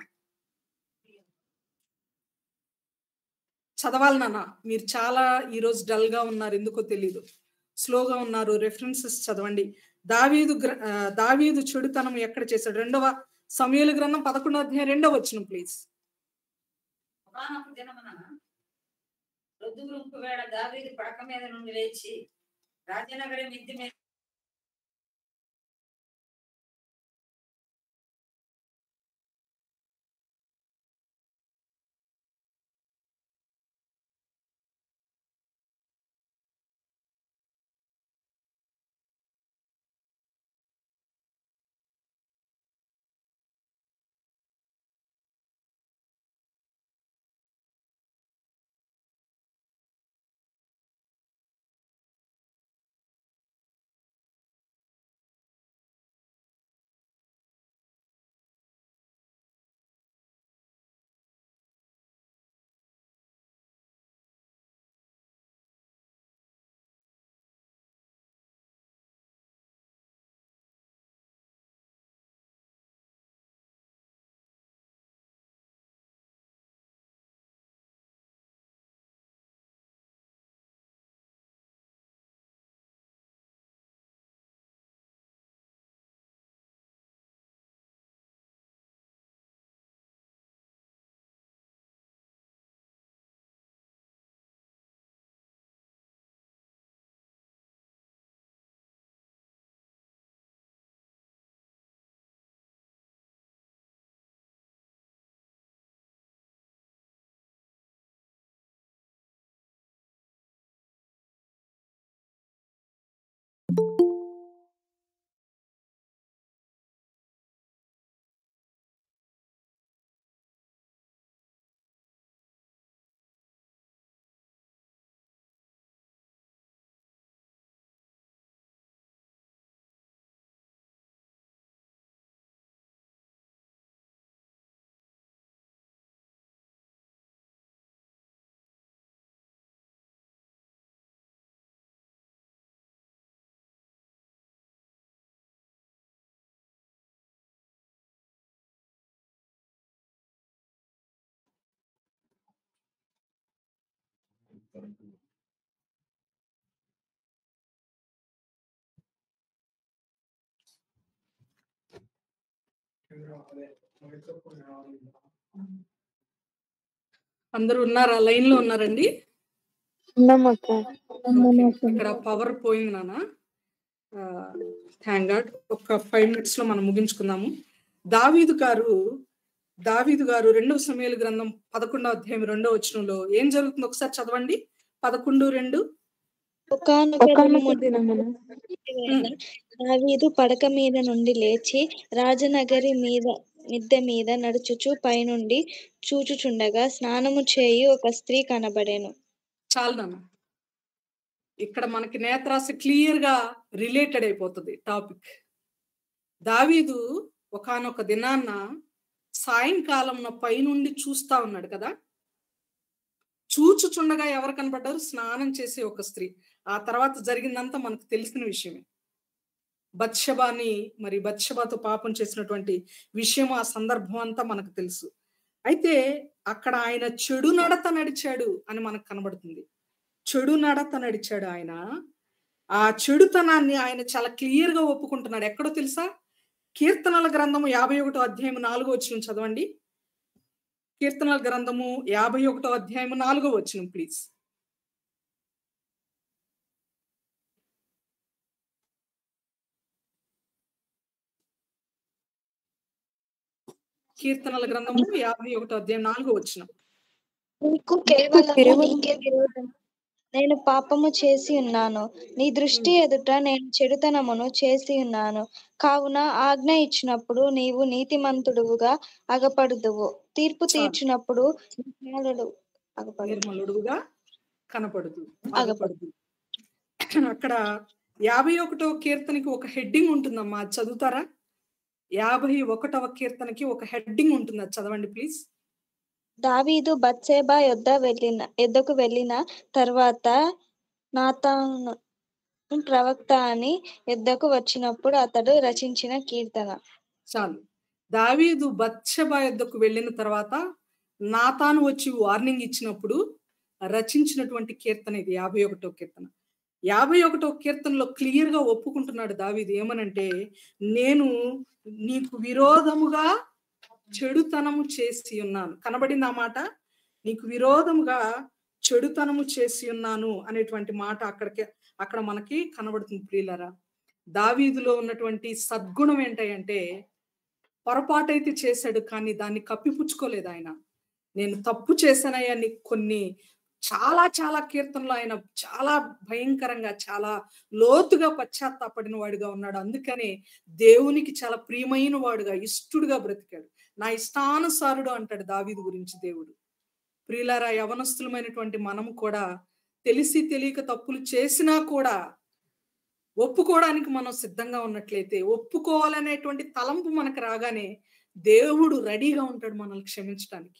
చదవాలి నాన్న మీరు చాలా ఈరోజు డల్ గా ఉన్నారు ఎందుకో తెలీదు స్లోగా ఉన్నారు రెఫరెన్సెస్ చదవండి దావీదు గ్ర- ఆ, దావీదు చెడుతనం ఎక్కడ చేశాడు రెండవ సమయాల గ్రంథం పదకొండవ అధ్యాయం రెండవ వచ్చిన ప్లీజ్ ఒకనొక దినమున రొద్దు గుంపు వేళ దావీదు పడక మీద నుండి లేచి రాజనగరి మిద్ది మీద అందరూ ఉన్నారా లైన్ లో ఉన్నారండి ఉన్నామక్క Okay. ఇక్కడ పవర్ పోయింది నాన్న థ్యాంక్ గాడ్ ఒక ఫైవ్ మినిట్స్ లో మనం ముగించుకుందాము దావీదు గారు దావీదు గారు రెండవ సమయాల గ్రంథం పదకొండవ అధ్యాయం రెండవ వచనంలో ఏం జరుగుతుంది ఒకసారి చదవండి పదకొండు రెండు ఒకానొక ఒకానొక దినమున దినమున దావీదు పడక మీద నుండి లేచి రాజనగరి మీద మిద్దె మీద నడుచుచు పైనుండి చూచుచుండగా స్నానము చేయి ఒక స్త్రీ కనబడెను చాలు నాన్న ఇక్కడ మనకి నేత్రాస క్లియర్ గా రిలేటెడ్ అయిపోతుంది టాపిక్ దావీదు ఒకానొక దినాన్న సాయంకాలం పైనుండి చూస్తా ఉన్నాడు కదా చూచుచుండగా ఎవరు కనబడ్డారు స్నానం చేసే ఒక స్త్రీ ఆ తర్వాత జరిగిందంతా మనకు తెలిసిన విషయమే బత్షబాని మరి బత్షబాతో పాపం చేసినటువంటి విషయం ఆ సందర్భం అంతా మనకు తెలుసు అయితే అక్కడ ఆయన చెడు నడత నడిచాడు అని మనకు కనబడుతుంది చెడు నడత నడిచాడు ఆయన ఆ చెడుతనాన్ని ఆయన చాలా క్లియర్ గా ఒప్పుకుంటున్నాడు ఎక్కడో తెలుసా కీర్తనల గ్రంథము యాభై ఒకటో అధ్యాయం నాలుగో వచ్చిన చదవండి కీర్తనల గ్రంథము యాభై ఒకటో అధ్యాయం నాలుగో వచ్చిన ప్లీజ్ కీర్తనల గ్రంథము యాభై ఒకటో అధ్యాయం నాలుగో వచ్చిన నీకు కేవలం కేవలం- నీకే విరోధం నేను పాపము చేసి ఉన్నాను నీ దృష్టి ఎదుట నేను చెడుతనమును చేసి ఉన్నాను కావున ఆజ్ఞ ఇచ్చినప్పుడు నీవు నీతిమంతుడుగా అగపడుదువు తీర్పు చాలు. తీర్చినప్పుడు నిర్మలుడు అగపడు నిర్మలుడుగా కనపడదు ఆగపడదు. ఆగపడదు అక్కడ యాభై ఒకటవ కీర్తనకి ఒక హెడ్డింగ్ ఉంటుందమ్మా అది చదువుతారా యాభై ఒకటవ కీర్తనకి ఒక హెడ్డింగ్ ఉంటుంది అది చదవండి ప్లీజ్ దావీదు బత్సేబా యొద్ద వెళ్ళిన యొద్దకు వెళ్ళిన తర్వాత నాతాను ప్రవక్త అని యొద్దకు వచ్చినప్పుడు అతడు రచించిన కీర్తన చాలు దావీదు బత్షబా యొద్దకు వెళ్ళిన తర్వాత నాతాను వచ్చి వార్నింగ్ ఇచ్చినప్పుడు రచించినటువంటి కీర్తన ఇది యాభై ఒకటో కీర్తన యాభై ఒకటో కీర్తనలో క్లియర్ గా ఒప్పుకుంటున్నాడు దావీదు ఏమనంటే నేను నీకు విరోధముగా చెడుతనము చేసి ఉన్నాను కనబడింది ఆ మాట నీకు విరోధముగా చెడుతనము చేసి ఉన్నాను అనేటువంటి మాట అక్కడికి అక్కడ మనకి కనబడుతుంది ప్రియులరా దావీదులో ఉన్నటువంటి సద్గుణం ఏంటంటే పొరపాటైతే చేశాడు కానీ దాన్ని కప్పిపుచ్చుకోలేదు ఆయన నేను తప్పు చేశానయ్యా నీ కొన్ని చాలా చాలా కీర్తనలు ఆయన చాలా భయంకరంగా చాలా లోతుగా పశ్చాత్తాపడిన వాడిగా ఉన్నాడు అందుకనే దేవునికి చాలా ప్రియమైన వాడుగా ఇష్టడుగా బ్రతికాడు నా ఇష్టానుసారుడు అంటాడు దావీదు గురించి దేవుడు ప్రియులారా యవనస్తులమైనటువంటి మనము కూడా తెలిసి తెలియక తప్పులు చేసినా కూడా ఒప్పుకోవడానికి మనం సిద్ధంగా ఉన్నట్లయితే ఒప్పుకోవాలనేటువంటి తలంపు మనకు రాగానే దేవుడు రెడీగా ఉంటాడు మనల్ని క్షమించడానికి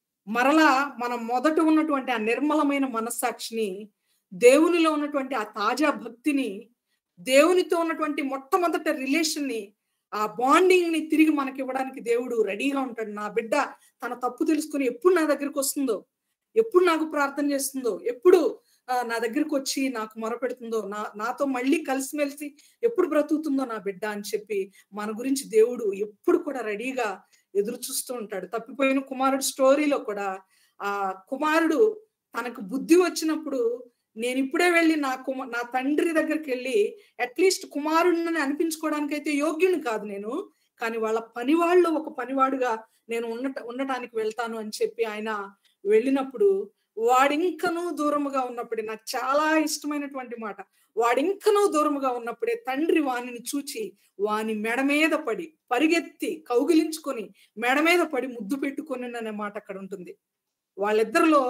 మరలా మనం మొదట ఉన్నటువంటి ఆ నిర్మలమైన మనస్సాక్షిని దేవునిలో ఉన్నటువంటి ఆ తాజా భక్తిని దేవునితో ఉన్నటువంటి మొట్టమొదట రిలేషన్ ని ఆ బాండింగ్ ని తిరిగి మనకి ఇవ్వడానికి దేవుడు రెడీగా ఉంటాడు నా బిడ్డ తన తప్పు తెలుసుకుని ఎప్పుడు నా దగ్గరికి వస్తుందో ఎప్పుడు నాకు ప్రార్థన చేస్తుందో ఎప్పుడు ఆ, నా దగ్గరికి వచ్చి నాకు మొరపెడుతుందో నా నాతో మళ్ళీ కలిసిమెలిసి ఎప్పుడు బ్రతుకుతుందో నా బిడ్డ అని చెప్పి మన గురించి దేవుడు ఎప్పుడు కూడా రెడీగా ఎదురు చూస్తూ ఉంటాడు తప్పిపోయిన కుమారుడు స్టోరీలో కూడా ఆ కుమారుడు తనకు బుద్ధి వచ్చినప్పుడు నేను ఇప్పుడే వెళ్ళి నా కుమ నా తండ్రి దగ్గరికి వెళ్ళి అట్లీస్ట్ కుమారుడిని అనిపించుకోవడానికి అయితే యోగ్యుని కాదు నేను కానీ వాళ్ళ పనివాళ్ళు ఒక పనివాడుగా నేను ఉండట ఉండటానికి వెళ్తాను అని చెప్పి ఆయన వెళ్ళినప్పుడు వాడింకనూ దూరముగా ఉన్నప్పుడే నాకు చాలా ఇష్టమైనటువంటి మాట వాడింకనూ దూరముగా ఉన్నప్పుడే తండ్రి వానిని చూచి వాని మెడ మీద పడి పరిగెత్తి కౌగిలించుకొని మెడ మీద పడి ముద్దు పెట్టుకొని అనే మాట అక్కడ ఉంటుంది వాళ్ళిద్దరిలో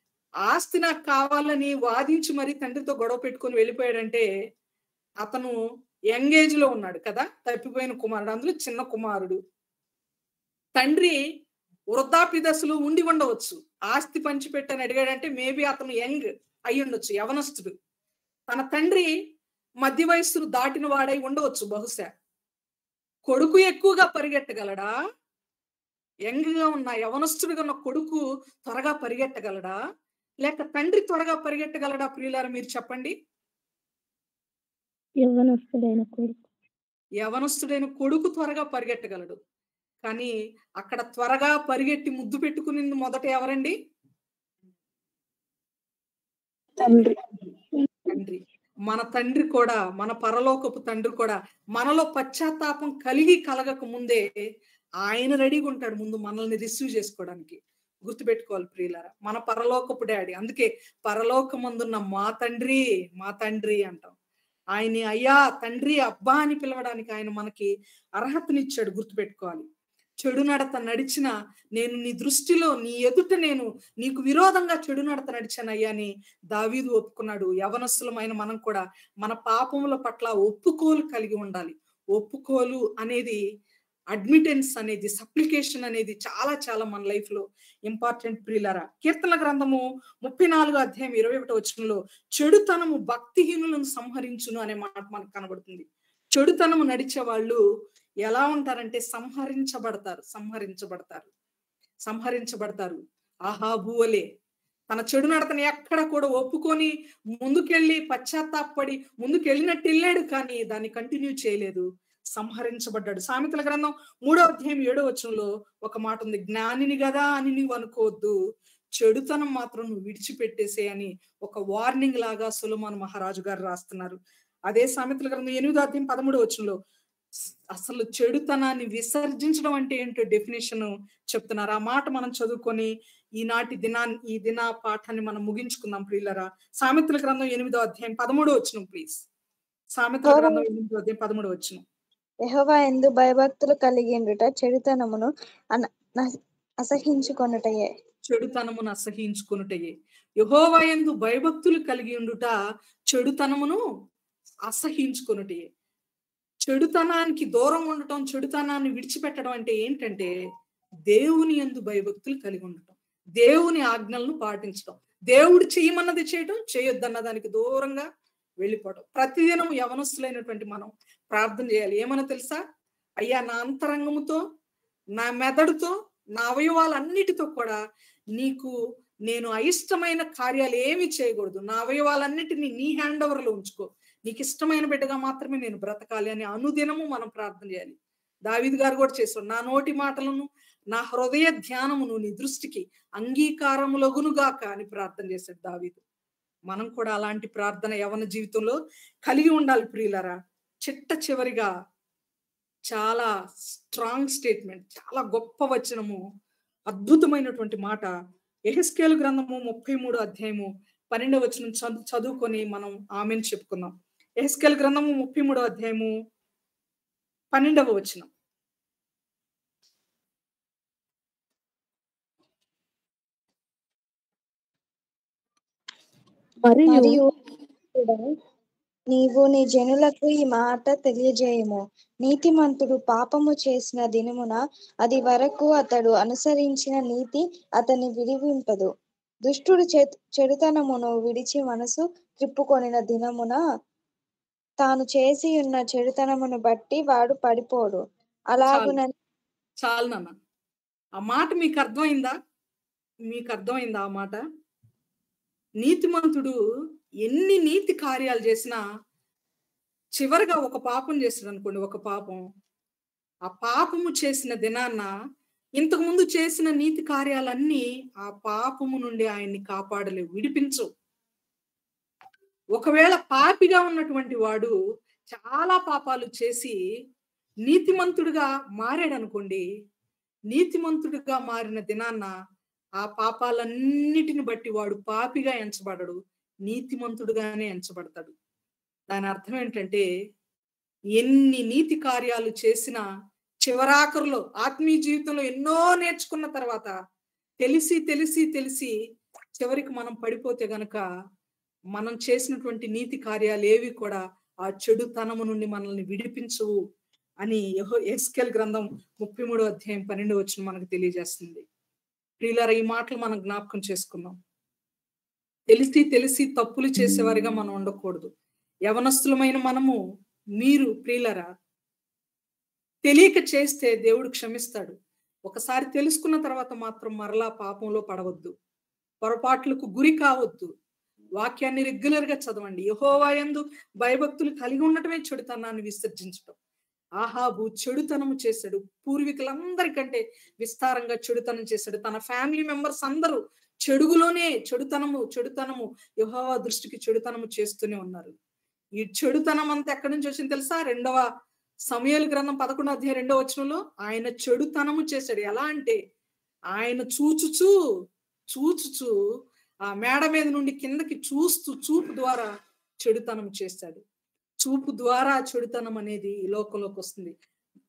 ఆస్తి నాకు కావాలని వాదించి మరి తండ్రితో గొడవ పెట్టుకొని వెళ్ళిపోయాడంటే అతను యంగ్ ఏజ్ లో ఉన్నాడు కదా తప్పిపోయిన కుమారుడు అందులో చిన్న కుమారుడు తండ్రి వృద్ధాప్య దశలో ఉండి ఉండవచ్చు ఆస్తి పంచిపెట్టని అడిగాడంటే మేబీ అతను యంగ్ అయి ఉండొచ్చు యవనస్తుడు తన తండ్రి మధ్య వయస్సును దాటిన వాడై ఉండవచ్చు బహుశా కొడుకు ఎక్కువగా పరిగెట్టగలడా యంగ్ గా ఉన్న యవనస్తుడిగా ఉన్న కొడుకు త్వరగా పరిగెట్టగలడా లేక తండ్రి త్వరగా పరిగెట్టగలడా ప్రియులారా మీరు చెప్పండి యవ్వనస్తుడైన కొడుకు యవనస్తుడైన కొడుకు త్వరగా పరిగెట్టగలడు కానీ అక్కడ త్వరగా పరిగెట్టి ముద్దు పెట్టుకునింది మొదట ఎవరండి తండ్రి తండ్రి మన తండ్రి కూడా మన పరలోకపు తండ్రి కూడా మనలో పశ్చాత్తాపం కలిగి కలగక ముందే ఆయన రెడీగా ఉంటాడు ముందు మనల్ని రిసీవ్ చేసుకోవడానికి గుర్తుపెట్టుకోవాలి ప్రియులారా మన పరలోకపు డాడీ అందుకే పరలోకమందున్న మా తండ్రి మా తండ్రి అంటాం ఆయన్ని అయ్యా తండ్రి అబ్బా అని పిలవడానికి ఆయన మనకి అర్హతనిచ్చాడు గుర్తుపెట్టుకోవాలి చెడు నడత నడిచిన నేను నీ దృష్టిలో నీ ఎదుట నేను నీకు విరోధంగా చెడు నడత నడిచానయ్యా అని దావీదు ఒప్పుకున్నాడు యవనస్తులమైన మనం కూడా మన పాపముల పట్ల ఒప్పుకోలు కలిగి ఉండాలి ఒప్పుకోలు అనేది అడ్మిటెన్స్ అనేది సప్లికేషన్ అనేది చాలా చాలా మన లైఫ్ లో ఇంపార్టెంట్ ప్రియులరా కీర్తన గ్రంథము ముప్పై నాలుగు అధ్యాయం ఇరవై ఒకటి వచనంలో చెడుతనము భక్తిహీనులను సంహరించును అనే మాట మనకు కనబడుతుంది చెడుతనము నడిచే వాళ్ళు ఎలా ఉంటారంటే సంహరించబడతారు సంహరించబడతారు సంహరించబడతారు ఆహా బువలే తన చెడు నడతని ఎక్కడ కూడా ఒప్పుకొని ముందుకెళ్ళి పశ్చాత్తాపడి ముందుకెళ్ళినట్టు వెళ్ళాడు కానీ దాన్ని కంటిన్యూ చేయలేదు సంహరించబడ్డాడు సామెతల గ్రంథం మూడో అధ్యాయం ఏడో వచనంలో ఒక మాట ఉంది జ్ఞానిని కదా అని నీవు అనుకోవద్దు చెడుతనం మాత్రం నువ్వు విడిచిపెట్టేసే అని ఒక వార్నింగ్ లాగా సులమాన్ మహారాజు గారు రాస్తున్నారు అదే సామెతల గ్రంథం ఎనిమిదో అధ్యాయం పదమూడో వచనంలో అసలు చెడుతనాన్ని విసర్జించడం అంటే ఏంటో డెఫినేషన్ చెప్తున్నారు ఆ మాట మనం చదువుకొని ఈనాటి దినా ఈ దిన పాఠాన్ని మనం ముగించుకుందాం ప్రియులరా సామెతల గ్రంథం ఎనిమిదో అధ్యాయం పదమూడో వచ్చిన ప్లీజ్ సామెతల గ్రంథం ఎనిమిదో అధ్యాయం పదమూడో వచ్చిన యెహోవా ఎందు భయభక్తులు కలిగిండుట చెడుతనమును అన- న- అసహించుకొనుటయే చెడుతనమును అసహించుకొనుటయే యహోవా యందు భయభక్తులు కలిగి ఉండుట చెడుతనమును అసహించుకొనుటయే చెడుతనానికి దూరం ఉండటం చెడుతనాన్ని విడిచిపెట్టడం అంటే ఏంటంటే దేవుని యందు భయభక్తులు కలిగి ఉండటం దేవుని ఆజ్ఞలను పాటించడం దేవుడు చేయమన్నది చేయటం చేయొద్దన్న దానికి దూరంగా వెళ్ళిపోవడం ప్రతిదినం యవనస్తులైనటువంటి మనం ప్రార్థన చేయాలి ఏమన్నా తెలుసా అయ్యా నా అంతరంగముతో నా మెదడుతో నా అవయవాలన్నిటితో కూడా నీకు నేను అయిష్టమైన కార్యాలు ఏమి చేయకూడదు నా అవయవాలన్నిటినీ నీ హ్యాండ్ ఓవర్లో ఉంచుకో నీకు ఇష్టమైన బిడ్డగా మాత్రమే నేను బ్రతకాలి అని అనుదినము మనం ప్రార్థన చేయాలి దావిద్ గారు కూడా చేశాడు నా నోటి మాటలను నా హృదయ ధ్యానమును నీ దృష్టికి అంగీకారములగునుగాక అని ప్రార్థన చేశాడు దావీదు మనం కూడా అలాంటి ప్రార్థన యవన జీవితంలో కలిగి ఉండాలి ప్రియులరా చిట్ట చివరిగా చాలా స్ట్రాంగ్ స్టేట్మెంట్ చాలా గొప్ప వచనము అద్భుతమైనటువంటి మాట ఎహెస్కేలు గ్రంథము ముప్పై మూడు అధ్యాయము పన్నెండవ వచనం చదువు చదువుకొని మనం ఆమెను చెప్పుకుందాం ఎహెస్కేల్ గ్రంథము ముప్పై మూడో అధ్యాయము పన్నెండవ వచనం మరియు మరియు కూడా నీవు నీ జనులకు ఈ మాట తెలియజేయము నీతిమంతుడు పాపము చేసిన దినమున అది వరకు అతడు అనుసరించిన నీతి అతని విడివింపదు దుష్టుడు చె- చెడుతనమును విడిచి మనసు త్రిప్పుకొనిన దినమున తాను చేసి ఉన్న చెడుతనమును బట్టి వాడు పడిపోడు అలాగున చాలు నాన్న ఆ మాట మీకు అర్థమైందా మీకు అర్థమైందా ఆ మాట నీతిమంతుడు ఎన్ని నీతి కార్యాలు చేసినా చివరిగా ఒక పాపం చేస్తాడు అనుకోండి ఒక పాపం ఆ పాపము చేసిన దినాన్న ఇంతకు ముందు చేసిన నీతి కార్యాలన్నీ ఆ పాపము నుండి ఆయన్ని కాపాడలేవు విడిపించు ఒకవేళ పాపిగా ఉన్నటువంటి వాడు చాలా పాపాలు చేసి నీతిమంతుడిగా మారాడు అనుకోండి నీతిమంతుడిగా మారిన దినాన్న ఆ పాపాలన్నిటిని బట్టి వాడు పాపిగా ఎంచబడడు నీతిమంతుడుగానే ఎంచబడతాడు దాని అర్థం ఏంటంటే ఎన్ని నీతి కార్యాలు చేసినా చివరాఖరులో ఆత్మీయ జీవితంలో ఎన్నో నేర్చుకున్న తర్వాత తెలిసి తెలిసి తెలిసి చివరికి మనం పడిపోతే గనక మనం చేసినటువంటి నీతి కార్యాలు ఏవి కూడా ఆ చెడుతనము నుండి మనల్ని విడిపించవు అని యెహో ఎస్కెల్ గ్రంథం ముప్పై మూడో అధ్యాయం పన్నెండు వచ్చిన మనకు తెలియజేస్తుంది ప్రియులారా ఈ మాటలు మనం జ్ఞాపకం చేసుకుందాం తెలిసి తెలిసి తప్పులు చేసేవారిగా మనం ఉండకూడదు యవనస్తులమైన మనము మీరు ప్రియులరా తెలియక చేస్తే దేవుడు క్షమిస్తాడు ఒకసారి తెలుసుకున్న తర్వాత మాత్రం మరలా పాపంలో పడవద్దు పొరపాట్లకు గురి కావద్దు వాక్యాన్ని రెగ్యులర్ గా చదవండి యహోవాయందు భయభక్తులు కలిగి ఉండటమే చెడుతనాన్ని విసర్జించడం ఆహాబు చెడుతనము చేశాడు పూర్వీకులందరికంటే విస్తారంగా చెడుతనం చేశాడు తన ఫ్యామిలీ మెంబర్స్ అందరూ చెడుగులోనే చెడుతనము చెడుతనము యహోవా దృష్టికి చెడుతనము చేస్తూనే ఉన్నారు ఈ చెడుతనం అంతా ఎక్కడి నుంచి వచ్చింది తెలుసా రెండవ సమయాల గ్రంథం పదకొండో అధ్యాయం రెండవ వచనంలో ఆయన చెడుతనము చేశాడు ఎలా అంటే ఆయన చూచుచూ చూచుచూ ఆ మేడ మీద నుండి కిందకి చూస్తూ చూపు ద్వారా చెడుతనం చేశాడు చూపు ద్వారా చెడుతనం అనేది ఈ లోకంలోకి వస్తుంది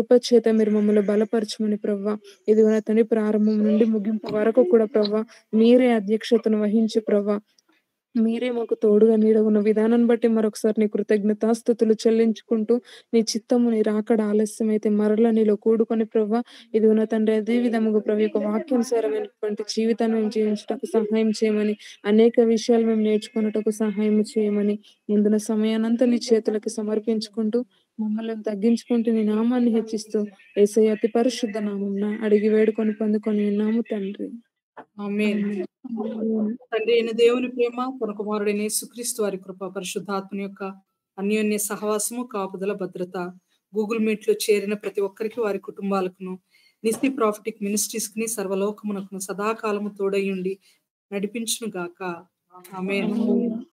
కృప చేత మీరు మమ్మల్ని బలపరచమని ప్రవ్వ ఇదిగో నా తండ్రి ప్రారంభం నుండి ముగింపు వరకు కూడా ప్రవ్వ మీరే అధ్యక్షతను వహించి ప్రవ్వ మీరే మాకు తోడుగా నీడగున్న విధానాన్ని బట్టి మరొకసారి నీ కృతజ్ఞతాస్థుతులు చెల్లించుకుంటూ నీ చిత్తము నీ రాకడ ఆలస్యం అయితే మరల నీలో కూడుకొని ప్రవ్వ ఇది ఉన్న తండ్రి అదే విధముగా ప్రభు యొక్క వాక్యానుసారమైనటువంటి జీవితాన్ని మేము జీవించటకు సహాయం చేయమని అనేక విషయాలు మేము నేర్చుకున్నటకు సహాయం చేయమని ముందున సమయానంతా నీ చేతులకు సమర్పించుకుంటూ మమ్మల్ని తగ్గించుకుంటూ నీ నామాన్ని హెచ్చిస్తూ ఏసై అతి పరిశుద్ధ నామంన అడిగి వేడుకొని పొందుకొని ఉన్నాము తండ్రి ఆమేన్ తండ్రి అయిన దేవుని ప్రేమ తన కుమారుడైన యేసుక్రీస్తు వారి కృప పరిశుద్ధాత్మని యొక్క అన్యోన్య సహవాసము కాపుదల భద్రత గూగుల్ మీట్ లో చేరిన ప్రతి ఒక్కరికి వారి కుటుంబాలకును నిస్తి ప్రాఫిటిక్ మినిస్ట్రీస్ కి సర్వలోకమునకును సదాకాలము తోడయుండి నడిపించును గాక ఆమె